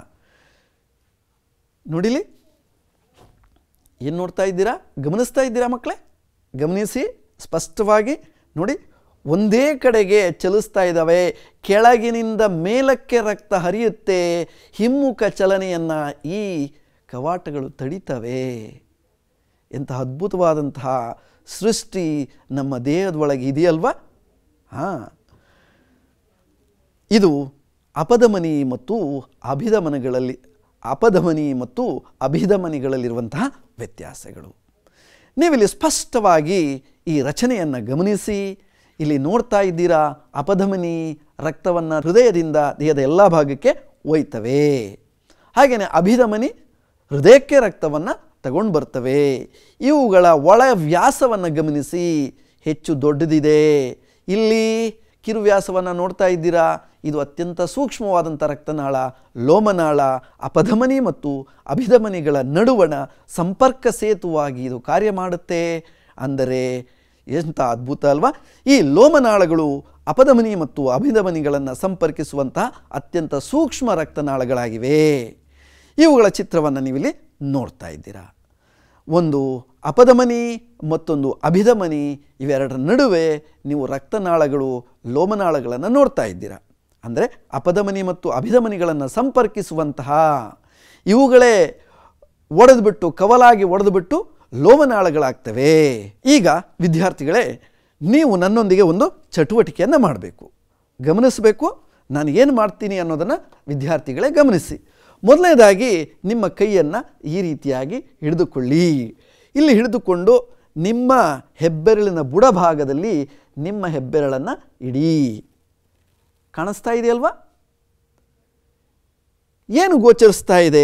ನೋಡಿಲಿ ಏನು ನೋಡ್ತಾ ಇದ್ದೀರಾ ಗಮನಿಸ್ತಾ ಇದ್ದೀರಾ ಮಕ್ಕಳೇ ಗಮನಿಸಿ ಸ್ಪಷ್ಟವಾಗಿ ನೋಡಿ ಒಂದೇ ಕಡೆಗೆ ಚಲಿಸ್ತಾ ಇದ್ದಾವೆ ಕೆಳಗಿನಿಂದ ಮೇಲಕ್ಕೆ ರಕ್ತ ಹರಿಯುತ್ತೆ ಹಿಮ್ಮುಖ ಚಲನೆಯನ್ನು ಈ ಕವಾಟಗಳು ತಡಿತವೆ ಎಂತಹ ಅದ್ಭುತವಾದಂತಹ ಸೃಷ್ಟಿ ನಮ್ಮ ದೇಹದೊಳಗೆ ಇದೆಯಲ್ವಾ ಹಾಂ ಇದು ಅಪಧಮನಿ ಮತ್ತು ಅಭಿಧಮನಗಳಲ್ಲಿ ಅಪಧಮನಿ ಮತ್ತು ಅಭಿಧಮನಿಗಳಲ್ಲಿರುವಂತಹ ವ್ಯತ್ಯಾಸಗಳು ನೀವಿಲ್ಲಿ ಸ್ಪಷ್ಟವಾಗಿ ಈ ರಚನೆಯನ್ನು ಗಮನಿಸಿ ಇಲ್ಲಿ ನೋಡ್ತಾ ಇದ್ದೀರಾ ಅಪಧಮನಿ ರಕ್ತವನ್ನು ಹೃದಯದಿಂದ ದೇಹದ ಎಲ್ಲ ಭಾಗಕ್ಕೆ ಒಯ್ತವೆ ಹಾಗೆಯೇ ಅಭಿಧಮನಿ ಹೃದಯಕ್ಕೆ ರಕ್ತವನ್ನು ತಗೊಂಡು ಬರ್ತವೆ ಇವುಗಳ ಒಳ ವ್ಯಾಸವನ್ನು ಗಮನಿಸಿ ಹೆಚ್ಚು ದೊಡ್ಡದಿದೆ ಇಲ್ಲಿ ಕಿರುವ್ಯಾಸವನ್ನು ನೋಡ್ತಾ ಇದ್ದೀರಾ ಇದು ಅತ್ಯಂತ ಸೂಕ್ಷ್ಮವಾದಂಥ ರಕ್ತನಾಳ ಲೋಮನಾಳ ಅಪಧಮನಿ ಮತ್ತು ಅಭಿಧಮನಿಗಳ ನಡುವಣ ಸಂಪರ್ಕ ಸೇತುವಾಗಿ ಇದು ಕಾರ್ಯ ಮಾಡುತ್ತೆ ಅಂದರೆ ಎಂಥ ಅದ್ಭುತ ಅಲ್ವಾ ಈ ಲೋಮನಾಳಗಳು ಅಪಧಮನಿ ಮತ್ತು ಅಭಿಧಮನಿಗಳನ್ನು ಸಂಪರ್ಕಿಸುವಂತಹ ಅತ್ಯಂತ ಸೂಕ್ಷ್ಮ ರಕ್ತನಾಳಗಳಾಗಿವೆ ಇವುಗಳ ಚಿತ್ರವನ್ನು ನೀವಿಲ್ಲಿ ನೋಡ್ತಾ ಇದ್ದೀರಾ ಒಂದು ಅಪಧಮನಿ ಮತ್ತೊಂದು ಅಭಿಧಮನಿ ಇವೆರಡರ ನಡುವೆ ನೀವು ರಕ್ತನಾಳಗಳು ಲೋಮನಾಳಗಳನ್ನು ನೋಡ್ತಾ ಇದ್ದೀರಾ ಅಂದರೆ ಅಪಧಮನಿ ಮತ್ತು ಅಭಿಧಮನಿಗಳನ್ನು ಸಂಪರ್ಕಿಸುವಂತಹ ಇವುಗಳೇ ಒಡೆದುಬಿಟ್ಟು ಕವಲಾಗಿ ಒಡೆದುಬಿಟ್ಟು ಲೋಮನಾಳಗಳಾಗ್ತವೆ ಈಗ ವಿದ್ಯಾರ್ಥಿಗಳೇ ನೀವು ನನ್ನೊಂದಿಗೆ ಒಂದು ಚಟುವಟಿಕೆಯನ್ನು ಮಾಡಬೇಕು ಗಮನಿಸಬೇಕು ನಾನು ಏನು ಮಾಡ್ತೀನಿ ಅನ್ನೋದನ್ನು ವಿದ್ಯಾರ್ಥಿಗಳೇ ಗಮನಿಸಿ ಮೊದಲನೇದಾಗಿ ನಿಮ್ಮ ಕೈಯನ್ನು ಈ ರೀತಿಯಾಗಿ ಹಿಡಿದುಕೊಳ್ಳಿ ಇಲ್ಲಿ ಹಿಡಿದುಕೊಂಡು ನಿಮ್ಮ ಹೆಬ್ಬೆರಳಿನ ಬುಡಭಾಗದಲ್ಲಿ ನಿಮ್ಮ ಹೆಬ್ಬೆರಳನ್ನು ಇಡೀ ಕಾಣಿಸ್ತಾ ಇದೆಯಲ್ವಾ ಏನು ಗೋಚರಿಸ್ತಾ ಇದೆ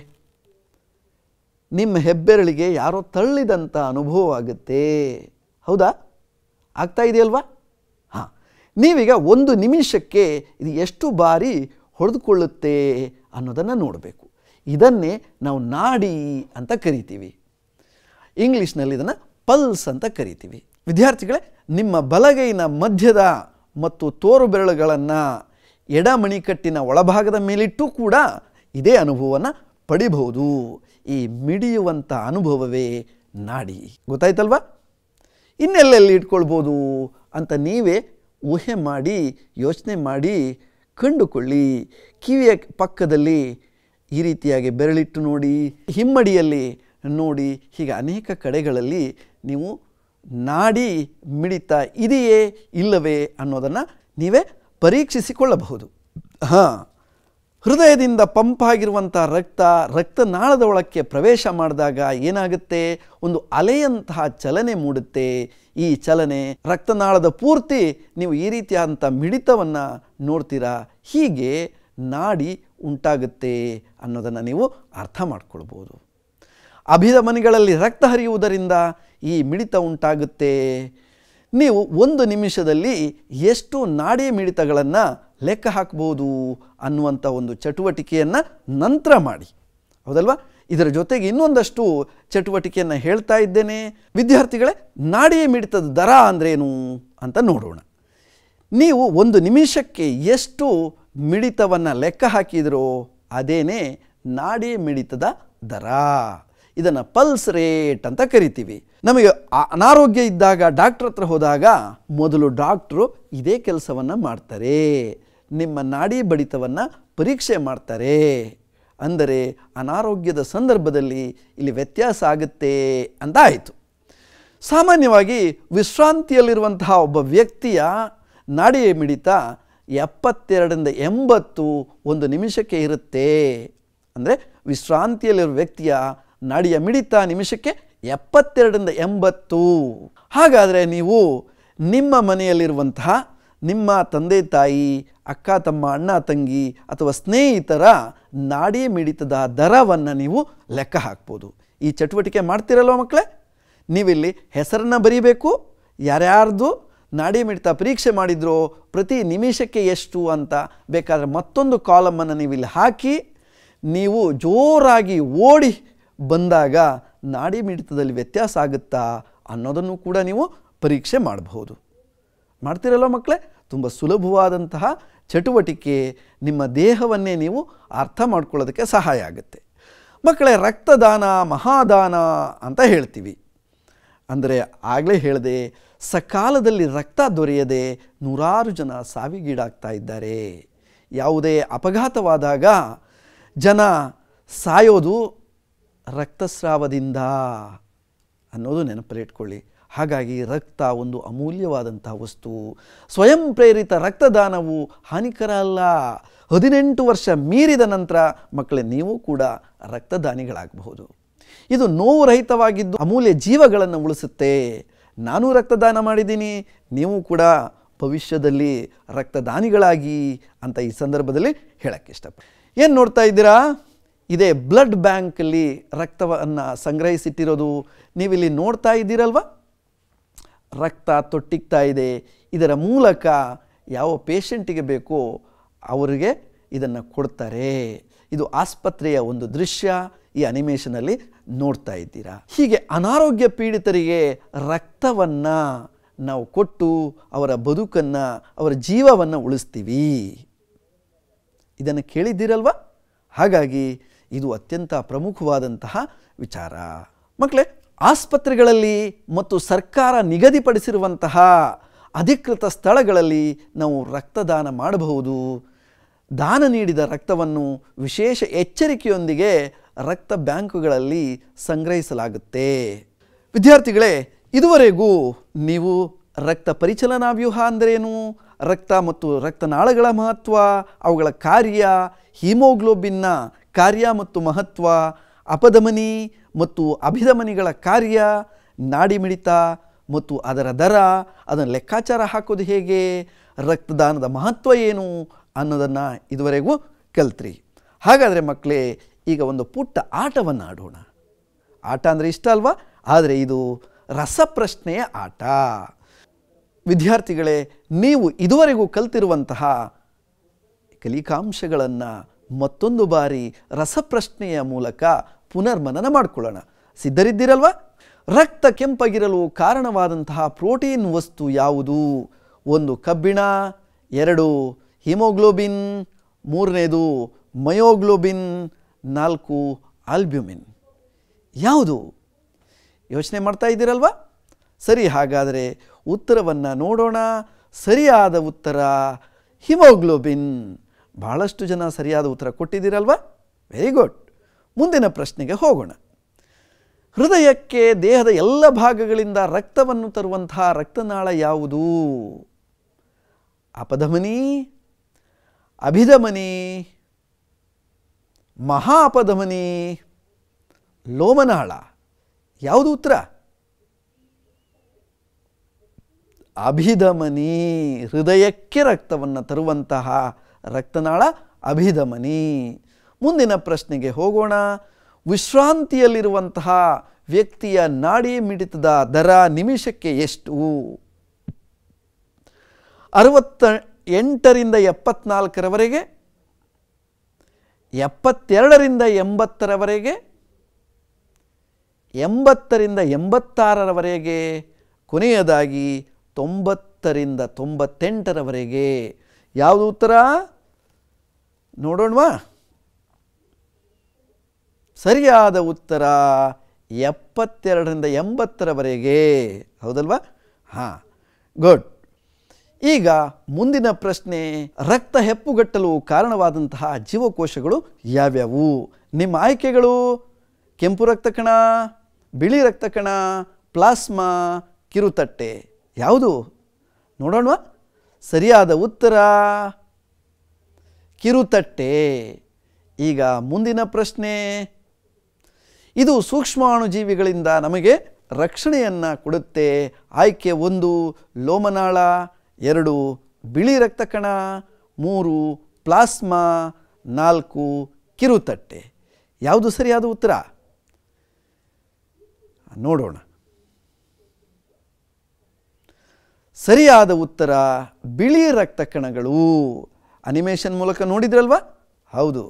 ನಿಮ್ಮ ಹೆಬ್ಬೆರಳಿಗೆ ಯಾರೋ ತಳ್ಳಿದಂಥ ಅನುಭವ ಆಗುತ್ತೆ ಹೌದಾ ಆಗ್ತಾ ಇದೆಯಲ್ವಾ ಹಾಂ ನೀವೀಗ ಒಂದು ನಿಮಿಷಕ್ಕೆ ಇದು ಎಷ್ಟು ಬಾರಿ ಹೊಡೆದುಕೊಳ್ಳುತ್ತೆ ಅನ್ನೋದನ್ನು ನೋಡಬೇಕು ಇದನ್ನೇ ನಾವು ನಾಡಿ ಅಂತ ಕರಿತೀವಿ ಇಂಗ್ಲೀಷ್ನಲ್ಲಿ ಇದನ್ನು ಪಲ್ಸ್ ಅಂತ ಕರಿತೀವಿ ವಿದ್ಯಾರ್ಥಿಗಳೇ ನಿಮ್ಮ ಬಲಗೈನ ಮಧ್ಯದ ಮತ್ತು ತೋರು ಬೆರಳುಗಳನ್ನು ಎಡಮಣಿಕಟ್ಟಿನ ಒಳಭಾಗದ ಮೇಲಿಟ್ಟು ಕೂಡ ಇದೇ ಅನುಭವವನ್ನು ಪಡಿಬಹುದು ಈ ಮಿಡಿಯುವಂಥ ಅನುಭವವೇ ನಾಡಿ ಗೊತ್ತಾಯ್ತಲ್ವಾ ಇನ್ನೆಲ್ಲೆಲ್ಲಿ ಇಟ್ಕೊಳ್ಬೋದು ಅಂತ ನೀವೇ ಊಹೆ ಮಾಡಿ ಯೋಚನೆ ಮಾಡಿ ಕಂಡುಕೊಳ್ಳಿ ಕಿವಿಯ ಪಕ್ಕದಲ್ಲಿ ಈ ರೀತಿಯಾಗಿ ಬೆರಳಿಟ್ಟು ನೋಡಿ ಹಿಮ್ಮಡಿಯಲ್ಲಿ ನೋಡಿ ಹೀಗೆ ಅನೇಕ ಕಡೆಗಳಲ್ಲಿ ನೀವು ನಾಡಿ ಮಿಡಿತ ಇದೆಯೇ ಇಲ್ಲವೇ ಅನ್ನೋದನ್ನು ನೀವೇ ಪರೀಕ್ಷಿಸಿಕೊಳ್ಳಬಹುದು ಹಾಂ ಹೃದಯದಿಂದ ಪಂಪ್ ಆಗಿರುವಂಥ ರಕ್ತ ರಕ್ತನಾಳದ ಒಳಕ್ಕೆ ಪ್ರವೇಶ ಮಾಡಿದಾಗ ಏನಾಗುತ್ತೆ ಒಂದು ಅಲೆಯಂತಹ ಚಲನೆ ಮೂಡುತ್ತೆ ಈ ಚಲನೆ ರಕ್ತನಾಳದ ಪೂರ್ತಿ ನೀವು ಈ ರೀತಿಯಾದಂಥ ಮಿಡಿತವನ್ನು ನೋಡ್ತೀರಾ ಹೀಗೆ ನಾಡಿ ಉಂಟಾಗುತ್ತೆ ಅನ್ನೋದನ್ನು ನೀವು ಅರ್ಥ ಮಾಡ್ಕೊಳ್ಬೋದು ಅಭಿಧಮನಿಗಳಲ್ಲಿ ರಕ್ತ ಹರಿಯುವುದರಿಂದ ಈ ಮಿಡಿತ ಉಂಟಾಗುತ್ತೆ ನೀವು ಒಂದು ನಿಮಿಷದಲ್ಲಿ ಎಷ್ಟು ನಾಡಿ ಮಿಡಿತಗಳನ್ನು ಲೆಕ್ಕ ಹಾಕ್ಬೋದು ಅನ್ನುವಂಥ ಒಂದು ಚಟುವಟಿಕೆಯನ್ನು ನಂತರ ಮಾಡಿ ಹೌದಲ್ವಾ ಇದರ ಜೊತೆಗೆ ಇನ್ನೊಂದಷ್ಟು ಚಟುವಟಿಕೆಯನ್ನು ಹೇಳ್ತಾ ಇದ್ದೇನೆ ವಿದ್ಯಾರ್ಥಿಗಳೇ ನಾಡಿ ಮಿಡಿತದ ದರ ಅಂದ್ರೇನು ಅಂತ ನೋಡೋಣ ನೀವು ಒಂದು ನಿಮಿಷಕ್ಕೆ ಎಷ್ಟು ಮಿಡಿತವನ್ನು ಲೆಕ್ಕ ಹಾಕಿದ್ರೋ ಅದೇನೇ ನಾಡಿ ಮಿಡಿತದ ದರ ಇದನ್ನು ಪಲ್ಸ್ ರೇಟ್ ಅಂತ ಕರಿತೀವಿ ನಮಗೆ ಆ- ಅನಾರೋಗ್ಯ ಇದ್ದಾಗ ಡಾಕ್ಟ್ರ್ ಹತ್ರ ಹೋದಾಗ ಮೊದಲು ಡಾಕ್ಟ್ರು ಇದೇ ಕೆಲಸವನ್ನು ಮಾಡ್ತಾರೆ ನಿಮ್ಮ ನಾಡಿ ಬಡಿತವನ್ನು ಪರೀಕ್ಷೆ ಮಾಡ್ತಾರೆ ಅಂದರೆ ಅನಾರೋಗ್ಯದ ಸಂದರ್ಭದಲ್ಲಿ ಇಲ್ಲಿ ವ್ಯತ್ಯಾಸ ಆಗುತ್ತೆ ಅಂತ ಆಯಿತು ಸಾಮಾನ್ಯವಾಗಿ ವಿಶ್ರಾಂತಿಯಲ್ಲಿರುವಂತಹ ಒಬ್ಬ ವ್ಯಕ್ತಿಯ ನಾಡಿ ಮಿಡಿತ ಎಪ್ಪತ್ತೆರಡರಿಂದ ಎಂಬತ್ತು ಒಂದು ನಿಮಿಷಕ್ಕೆ ಇರುತ್ತೆ ಅಂದರೆ ವಿಶ್ರಾಂತಿಯಲ್ಲಿರುವ ವ್ಯಕ್ತಿಯ ನಾಡಿಯ ಮಿಡಿತ ನಿಮಿಷಕ್ಕೆ ಎಪ್ಪತ್ತೆರಡರಿಂದ ಎಂಬತ್ತು ಹಾಗಾದರೆ ನೀವು ನಿಮ್ಮ ಮನೆಯಲ್ಲಿರುವಂತಹ ನಿಮ್ಮ ತಂದೆ ತಾಯಿ ಅಕ್ಕ ತಮ್ಮ ಅಣ್ಣ ತಂಗಿ ಅಥವಾ ಸ್ನೇಹಿತರ ನಾಡಿ ಮಿಡಿತದ ದರವನ್ನು ನೀವು ಲೆಕ್ಕ ಹಾಕ್ಬೋದು ಈ ಚಟುವಟಿಕೆ ಮಾಡ್ತಿರಲ್ವ ಮಕ್ಕಳೇ ನೀವಿಲ್ಲಿ ಹೆಸರನ್ನು ಬರೀಬೇಕು ಯಾರ್ಯಾರ್ದು ನಾಡಿ ಮಿಡಿತ ಪರೀಕ್ಷೆ ಮಾಡಿದ್ರೋ ಪ್ರತಿ ನಿಮಿಷಕ್ಕೆ ಎಷ್ಟು ಅಂತ ಬೇಕಾದರೆ ಮತ್ತೊಂದು ಕಾಲಮನ್ನು ನೀವು ಇಲ್ಲಿ ಹಾಕಿ ನೀವು ಜೋರಾಗಿ ಓಡಿ ಬಂದಾಗ ನಾಡಿ ಮಿಡಿತದಲ್ಲಿ ವ್ಯತ್ಯಾಸ ಆಗುತ್ತಾ ಅನ್ನೋದನ್ನು ಕೂಡ ನೀವು ಪರೀಕ್ಷೆ ಮಾಡಬಹುದು ಮಾಡ್ತಿರಲ್ಲ ಮಕ್ಕಳೇ ತುಂಬ ಸುಲಭವಾದಂತಹ ಚಟುವಟಿಕೆ ನಿಮ್ಮ ದೇಹವನ್ನೇ ನೀವು ಅರ್ಥ ಮಾಡ್ಕೊಳ್ಳೋದಕ್ಕೆ ಸಹಾಯ ಆಗುತ್ತೆ ಮಕ್ಕಳೇ ರಕ್ತದಾನ ಮಹಾದಾನ ಅಂತ ಹೇಳ್ತೀವಿ ಅಂದರೆ ಆಗಲೇ ಹೇಳಿದೆ ಸಕಾಲದಲ್ಲಿ ರಕ್ತ ದೊರೆಯದೆ ನೂರಾರು ಜನ ಸಾವಿಗೀಡಾಗ್ತಾ ಇದ್ದಾರೆ ಯಾವುದೇ ಅಪಘಾತವಾದಾಗ ಜನ ಸಾಯೋದು ರಕ್ತಸ್ರಾವದಿಂದ ಅನ್ನೋದು ನೆನಪಲ್ಲಿಟ್ಕೊಳ್ಳಿ ಹಾಗಾಗಿ ರಕ್ತ ಒಂದು ಅಮೂಲ್ಯವಾದಂಥ ವಸ್ತು ಸ್ವಯಂ ಪ್ರೇರಿತ ರಕ್ತದಾನವು ಹಾನಿಕರ ಅಲ್ಲ ಹದಿನೆಂಟು ವರ್ಷ ಮೀರಿದ ನಂತರ ಮಕ್ಕಳೇ ನೀವು ಕೂಡ ರಕ್ತದಾನಿಗಳಾಗಬಹುದು ಇದು ನೋವು ರಹಿತವಾಗಿದ್ದು ಅಮೂಲ್ಯ ಜೀವಗಳನ್ನು ಉಳಿಸುತ್ತೆ ನಾನು ರಕ್ತದಾನ ಮಾಡಿದ್ದೀನಿ ನೀವು ಕೂಡ ಭವಿಷ್ಯದಲ್ಲಿ ರಕ್ತದಾನಿಗಳಾಗಿ ಅಂತ ಈ ಸಂದರ್ಭದಲ್ಲಿ ಹೇಳಕ್ಕೆ ಇಷ್ಟಪಡ್ತೀನಿ ಏನು ನೋಡ್ತಾ ಇದ್ದೀರಾ ಇದೇ ಬ್ಲಡ್ ಬ್ಯಾಂಕಲ್ಲಿ ರಕ್ತವನ್ನು ಸಂಗ್ರಹಿಸಿಟ್ಟಿರೋದು ನೀವಿಲ್ಲಿ ನೋಡ್ತಾ ಇದ್ದೀರಲ್ವ ರಕ್ತ ತೊಟ್ಟಿಗ್ತಾ ಇದೆ ಇದರ ಮೂಲಕ ಯಾವ ಪೇಷಂಟಿಗೆ ಬೇಕೋ ಅವರಿಗೆ ಇದನ್ನು ಕೊಡ್ತಾರೆ ಇದು ಆಸ್ಪತ್ರೆಯ ಒಂದು ದೃಶ್ಯ ಈ ಅನಿಮೇಷನಲ್ಲಿ ನೋಡ್ತಾ ಇದ್ದೀರಾ ಹೀಗೆ ಅನಾರೋಗ್ಯ ಪೀಡಿತರಿಗೆ ರಕ್ತವನ್ನು ನಾವು ಕೊಟ್ಟು ಅವರ ಬದುಕನ್ನು ಅವರ ಜೀವವನ್ನು ಉಳಿಸ್ತೀವಿ ಇದನ್ನು ಕೇಳಿದ್ದೀರಲ್ವ ಹಾಗಾಗಿ ಇದು ಅತ್ಯಂತ ಪ್ರಮುಖವಾದಂತಹ ವಿಚಾರ ಮಕ್ಕಳೇ ಆಸ್ಪತ್ರೆಗಳಲ್ಲಿ ಮತ್ತು ಸರ್ಕಾರ ನಿಗದಿಪಡಿಸಿರುವಂತಹ ಅಧಿಕೃತ ಸ್ಥಳಗಳಲ್ಲಿ ನಾವು ರಕ್ತದಾನ ಮಾಡಬಹುದು ದಾನ ನೀಡಿದ ರಕ್ತವನ್ನು ವಿಶೇಷ ಎಚ್ಚರಿಕೆಯೊಂದಿಗೆ ರಕ್ತ ಬ್ಯಾಂಕುಗಳಲ್ಲಿ ಸಂಗ್ರಹಿಸಲಾಗುತ್ತೆ ವಿದ್ಯಾರ್ಥಿಗಳೇ ಇದುವರೆಗೂ ನೀವು ರಕ್ತ ಪರಿಚಲನಾ ವ್ಯೂಹ ಅಂದ್ರೇನು ರಕ್ತ ಮತ್ತು ರಕ್ತನಾಳಗಳ ಮಹತ್ವ ಅವುಗಳ ಕಾರ್ಯ ಹಿಮೋಗ್ಲೋಬಿನ್ನ ಕಾರ್ಯ ಮತ್ತು ಮಹತ್ವ ಅಪಧಮನಿ ಮತ್ತು ಅಭಿಧಮನಿಗಳ ಕಾರ್ಯ ನಾಡಿ ಮಿಡಿತ ಮತ್ತು ಅದರ ದರ ಅದನ್ನು ಲೆಕ್ಕಾಚಾರ ಹಾಕೋದು ಹೇಗೆ ರಕ್ತದಾನದ ಮಹತ್ವ ಏನು ಅನ್ನೋದನ್ನು ಇದುವರೆಗೂ ಕಲ್ತ್ರಿ ಹಾಗಾದರೆ ಮಕ್ಕಳೇ ಈಗ ಒಂದು ಪುಟ್ಟ ಆಟವನ್ನು ಆಡೋಣ ಆಟ ಅಂದರೆ ಇಷ್ಟ ಅಲ್ವಾ ಆದರೆ ಇದು ರಸಪ್ರಶ್ನೆಯ ಆಟ ವಿದ್ಯಾರ್ಥಿಗಳೇ ನೀವು ಇದುವರೆಗೂ ಕಲ್ತಿರುವಂತಹ ಕಲಿಕಾಂಶಗಳನ್ನು ಮತ್ತೊಂದು ಬಾರಿ ರಸಪ್ರಶ್ನೆಯ ಮೂಲಕ ಪುನರ್ಮನನ ಮಾಡಿಕೊಳ್ಳೋಣ ಸಿದ್ಧರಿದ್ದೀರಲ್ವಾ ರಕ್ತ ಕೆಂಪಗಿರಲು ಕಾರಣವಾದಂತಹ ಪ್ರೋಟೀನ್ ವಸ್ತು ಯಾವುದು ಒಂದು ಕಬ್ಬಿಣ ಎರಡು ಹಿಮೋಗ್ಲೋಬಿನ್ ಮೂರನೇದು ಮಯೋಗ್ಲೋಬಿನ್ ನಾಲ್ಕು ಆಲ್ಬ್ಯುಮಿನ್ ಯಾವುದು ಯೋಚನೆ ಮಾಡ್ತಾ ಇದ್ದೀರಲ್ವಾ ಸರಿ ಹಾಗಾದರೆ ಉತ್ತರವನ್ನು ನೋಡೋಣ ಸರಿಯಾದ ಉತ್ತರ ಹಿಮೋಗ್ಲೋಬಿನ್ ಬಹಳಷ್ಟು ಜನ ಸರಿಯಾದ ಉತ್ತರ ಕೊಟ್ಟಿದ್ದೀರಲ್ವಾ ವೆರಿ ಗುಡ್ ಮುಂದಿನ ಪ್ರಶ್ನೆಗೆ ಹೋಗೋಣ ಹೃದಯಕ್ಕೆ ದೇಹದ ಎಲ್ಲ ಭಾಗಗಳಿಂದ ರಕ್ತವನ್ನು ತರುವಂತಹ ರಕ್ತನಾಳ ಯಾವುದು ಅಪಧಮನಿ ಅಭಿಧಮನಿ ಮಹಾ ಅಪಧಮನಿ ಲೋಮನಾಳ ಯಾವುದು ಉತ್ತರ ಅಭಿಧಮನಿ ಹೃದಯಕ್ಕೆ ರಕ್ತವನ್ನು ತರುವಂತಹ ರಕ್ತನಾಳ ಅಭಿಧಮನಿ ಮುಂದಿನ ಪ್ರಶ್ನೆಗೆ ಹೋಗೋಣ ವಿಶ್ರಾಂತಿಯಲ್ಲಿರುವಂತಹ ವ್ಯಕ್ತಿಯ ನಾಡಿ ಮಿಡಿತದ ದರ ನಿಮಿಷಕ್ಕೆ ಎಷ್ಟು ಅರವತ್ತ ಎಂಟರಿಂದ ಎಪ್ಪತ್ನಾಲ್ಕರವರೆಗೆ ಎಪ್ಪತ್ತೆರಡರಿಂದ ಎಂಬತ್ತರವರೆಗೆ ಎಂಬತ್ತರಿಂದ ಎಂಬತ್ತಾರರವರೆಗೆ ಕೊನೆಯದಾಗಿ ತೊಂಬತ್ತರಿಂದ ತೊಂಬತ್ತೆಂಟರವರೆಗೆ ಯಾವುದು ಉತ್ತರ ನೋಡೋಣವಾ ಸರಿಯಾದ ಉತ್ತರ ಎಪ್ಪತ್ತೆರಡರಿಂದ ಎಂಬತ್ತರವರೆಗೆ ಹೌದಲ್ವಾ ಹಾಂ ಗುಡ್ ಈಗ ಮುಂದಿನ ಪ್ರಶ್ನೆ ರಕ್ತ ಹೆಪ್ಪುಗಟ್ಟಲು ಕಾರಣವಾದಂತಹ ಜೀವಕೋಶಗಳು ಯಾವ್ಯಾವು ನಿಮ್ಮ ಆಯ್ಕೆಗಳು ಕೆಂಪು ರಕ್ತ ಕಣ ಬಿಳಿ ರಕ್ತ ಕಣ ಪ್ಲಾಸ್ಮಾ ಕಿರುತಟ್ಟೆ ಯಾವುದು ನೋಡೋಣವಾ ಸರಿಯಾದ ಉತ್ತರ ಕಿರುತಟ್ಟೆ ಈಗ ಮುಂದಿನ ಪ್ರಶ್ನೆ ಇದು ಸೂಕ್ಷ್ಮಾಣುಜೀವಿಗಳಿಂದ ನಮಗೆ ರಕ್ಷಣೆಯನ್ನು ಕೊಡುತ್ತೆ ಆಯ್ಕೆ ಒಂದು ಲೋಮನಾಳ ಎರಡು ಬಿಳಿ ರಕ್ತ ಕಣ ಮೂರು ಪ್ಲಾಸ್ಮಾ ನಾಲ್ಕು ಕಿರುತಟ್ಟೆ ಯಾವುದು ಸರಿಯಾದ ಉತ್ತರ ನೋಡೋಣ ಸರಿಯಾದ ಉತ್ತರ ಬಿಳಿ ರಕ್ತ ಕಣಗಳು ಅನಿಮೇಷನ್ ಮೂಲಕ ನೋಡಿದ್ರಲ್ವಾ ಹೌದು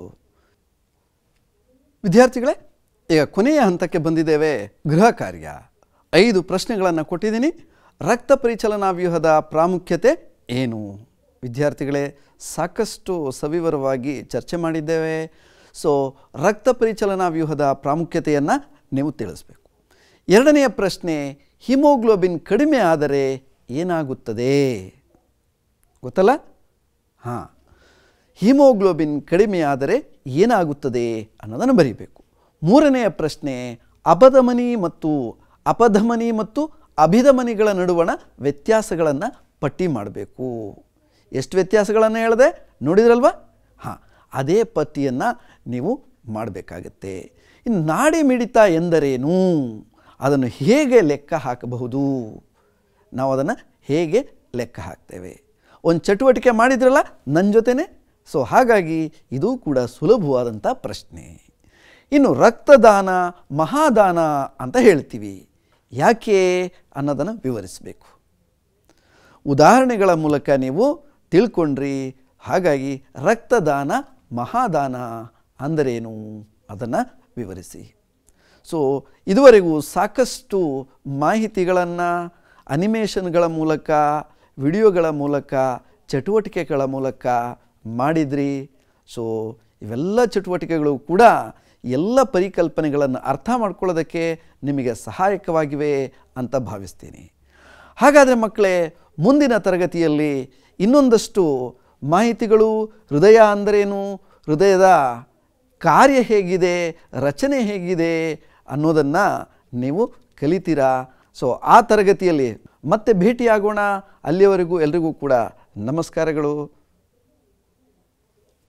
ವಿದ್ಯಾರ್ಥಿಗಳೇ ಈಗ ಕೊನೆಯ ಹಂತಕ್ಕೆ ಬಂದಿದ್ದೇವೆ ಗೃಹ ಕಾರ್ಯ ಐದು ಪ್ರಶ್ನೆಗಳನ್ನು ಕೊಟ್ಟಿದ್ದೀನಿ ರಕ್ತ ಪರಿಚಲನಾ ವ್ಯೂಹದ ಪ್ರಾಮುಖ್ಯತೆ ಏನು ವಿದ್ಯಾರ್ಥಿಗಳೇ ಸಾಕಷ್ಟು ಸವಿವರವಾಗಿ ಚರ್ಚೆ ಮಾಡಿದ್ದೇವೆ ಸೊ ರಕ್ತ ಪರಿಚಲನಾ ವ್ಯೂಹದ ಪ್ರಾಮುಖ್ಯತೆಯನ್ನು ನೀವು ತಿಳಿಸ್ಬೇಕು ಎರಡನೆಯ ಪ್ರಶ್ನೆ ಹಿಮೋಗ್ಲೋಬಿನ್ ಕಡಿಮೆ ಆದರೆ ಏನಾಗುತ್ತದೆ ಗೊತ್ತಲ್ಲ ಹಾಂ ಹಿಮೋಗ್ಲೋಬಿನ್ ಕಡಿಮೆ ಆದರೆ ಏನಾಗುತ್ತದೆ ಅನ್ನೋದನ್ನು ಬರೀಬೇಕು ಮೂರನೆಯ ಪ್ರಶ್ನೆ ಅಪಧಮನಿ ಮತ್ತು ಅಪಧಮನಿ ಮತ್ತು ಅಭಿಧಮನಿಗಳ ನಡುವಣ ವ್ಯತ್ಯಾಸಗಳನ್ನು ಪಟ್ಟಿ ಮಾಡಬೇಕು ಎಷ್ಟು ವ್ಯತ್ಯಾಸಗಳನ್ನು ಹೇಳಿದೆ ನೋಡಿದ್ರಲ್ವಾ ಹಾಂ ಅದೇ ಪಟ್ಟಿಯನ್ನು ನೀವು ಮಾಡಬೇಕಾಗತ್ತೆ ಇನ್ನು ನಾಡಿ ಮಿಡಿತ ಎಂದರೇನು ಅದನ್ನು ಹೇಗೆ ಲೆಕ್ಕ ಹಾಕಬಹುದು ನಾವು ಅದನ್ನು ಹೇಗೆ ಲೆಕ್ಕ ಹಾಕ್ತೇವೆ ಒಂದು ಚಟುವಟಿಕೆ ಮಾಡಿದ್ರಲ್ಲ ನನ್ನ ಜೊತೆನೆ ಸೊ ಹಾಗಾಗಿ ಇದು ಕೂಡ ಸುಲಭವಾದಂಥ ಪ್ರಶ್ನೆ ಇನ್ನು ರಕ್ತದಾನ ಮಹಾದಾನ ಅಂತ ಹೇಳ್ತೀವಿ ಯಾಕೆ ಅನ್ನೋದನ್ನು ವಿವರಿಸಬೇಕು ಉದಾಹರಣೆಗಳ ಮೂಲಕ ನೀವು ತಿಳ್ಕೊಂಡ್ರಿ ಹಾಗಾಗಿ ರಕ್ತದಾನ ಮಹಾದಾನ ಅಂದರೇನು ಅದನ್ನು ವಿವರಿಸಿ ಸೊ ಇದುವರೆಗೂ ಸಾಕಷ್ಟು ಮಾಹಿತಿಗಳನ್ನು ಅನಿಮೇಷನ್ಗಳ ಮೂಲಕ ವಿಡಿಯೋಗಳ ಮೂಲಕ ಚಟುವಟಿಕೆಗಳ ಮೂಲಕ ಮಾಡಿದ್ರಿ ಸೊ ಇವೆಲ್ಲ ಚಟುವಟಿಕೆಗಳು ಕೂಡ ಎಲ್ಲ ಪರಿಕಲ್ಪನೆಗಳನ್ನು ಅರ್ಥ ಮಾಡ್ಕೊಳ್ಳೋದಕ್ಕೆ ನಿಮಗೆ ಸಹಾಯಕವಾಗಿವೆ ಅಂತ ಭಾವಿಸ್ತೀನಿ ಹಾಗಾದರೆ ಮಕ್ಕಳೇ ಮುಂದಿನ ತರಗತಿಯಲ್ಲಿ ಇನ್ನೊಂದಷ್ಟು ಮಾಹಿತಿಗಳು ಹೃದಯ ಅಂದರೇನು ಹೃದಯದ ಕಾರ್ಯ ಹೇಗಿದೆ ರಚನೆ ಹೇಗಿದೆ ಅನ್ನೋದನ್ನು ನೀವು ಕಲಿತೀರಾ ಸೊ ಆ ತರಗತಿಯಲ್ಲಿ ಮತ್ತೆ ಭೇಟಿಯಾಗೋಣ ಅಲ್ಲಿಯವರೆಗೂ ಎಲ್ರಿಗೂ ಕೂಡ ನಮಸ್ಕಾರಗಳು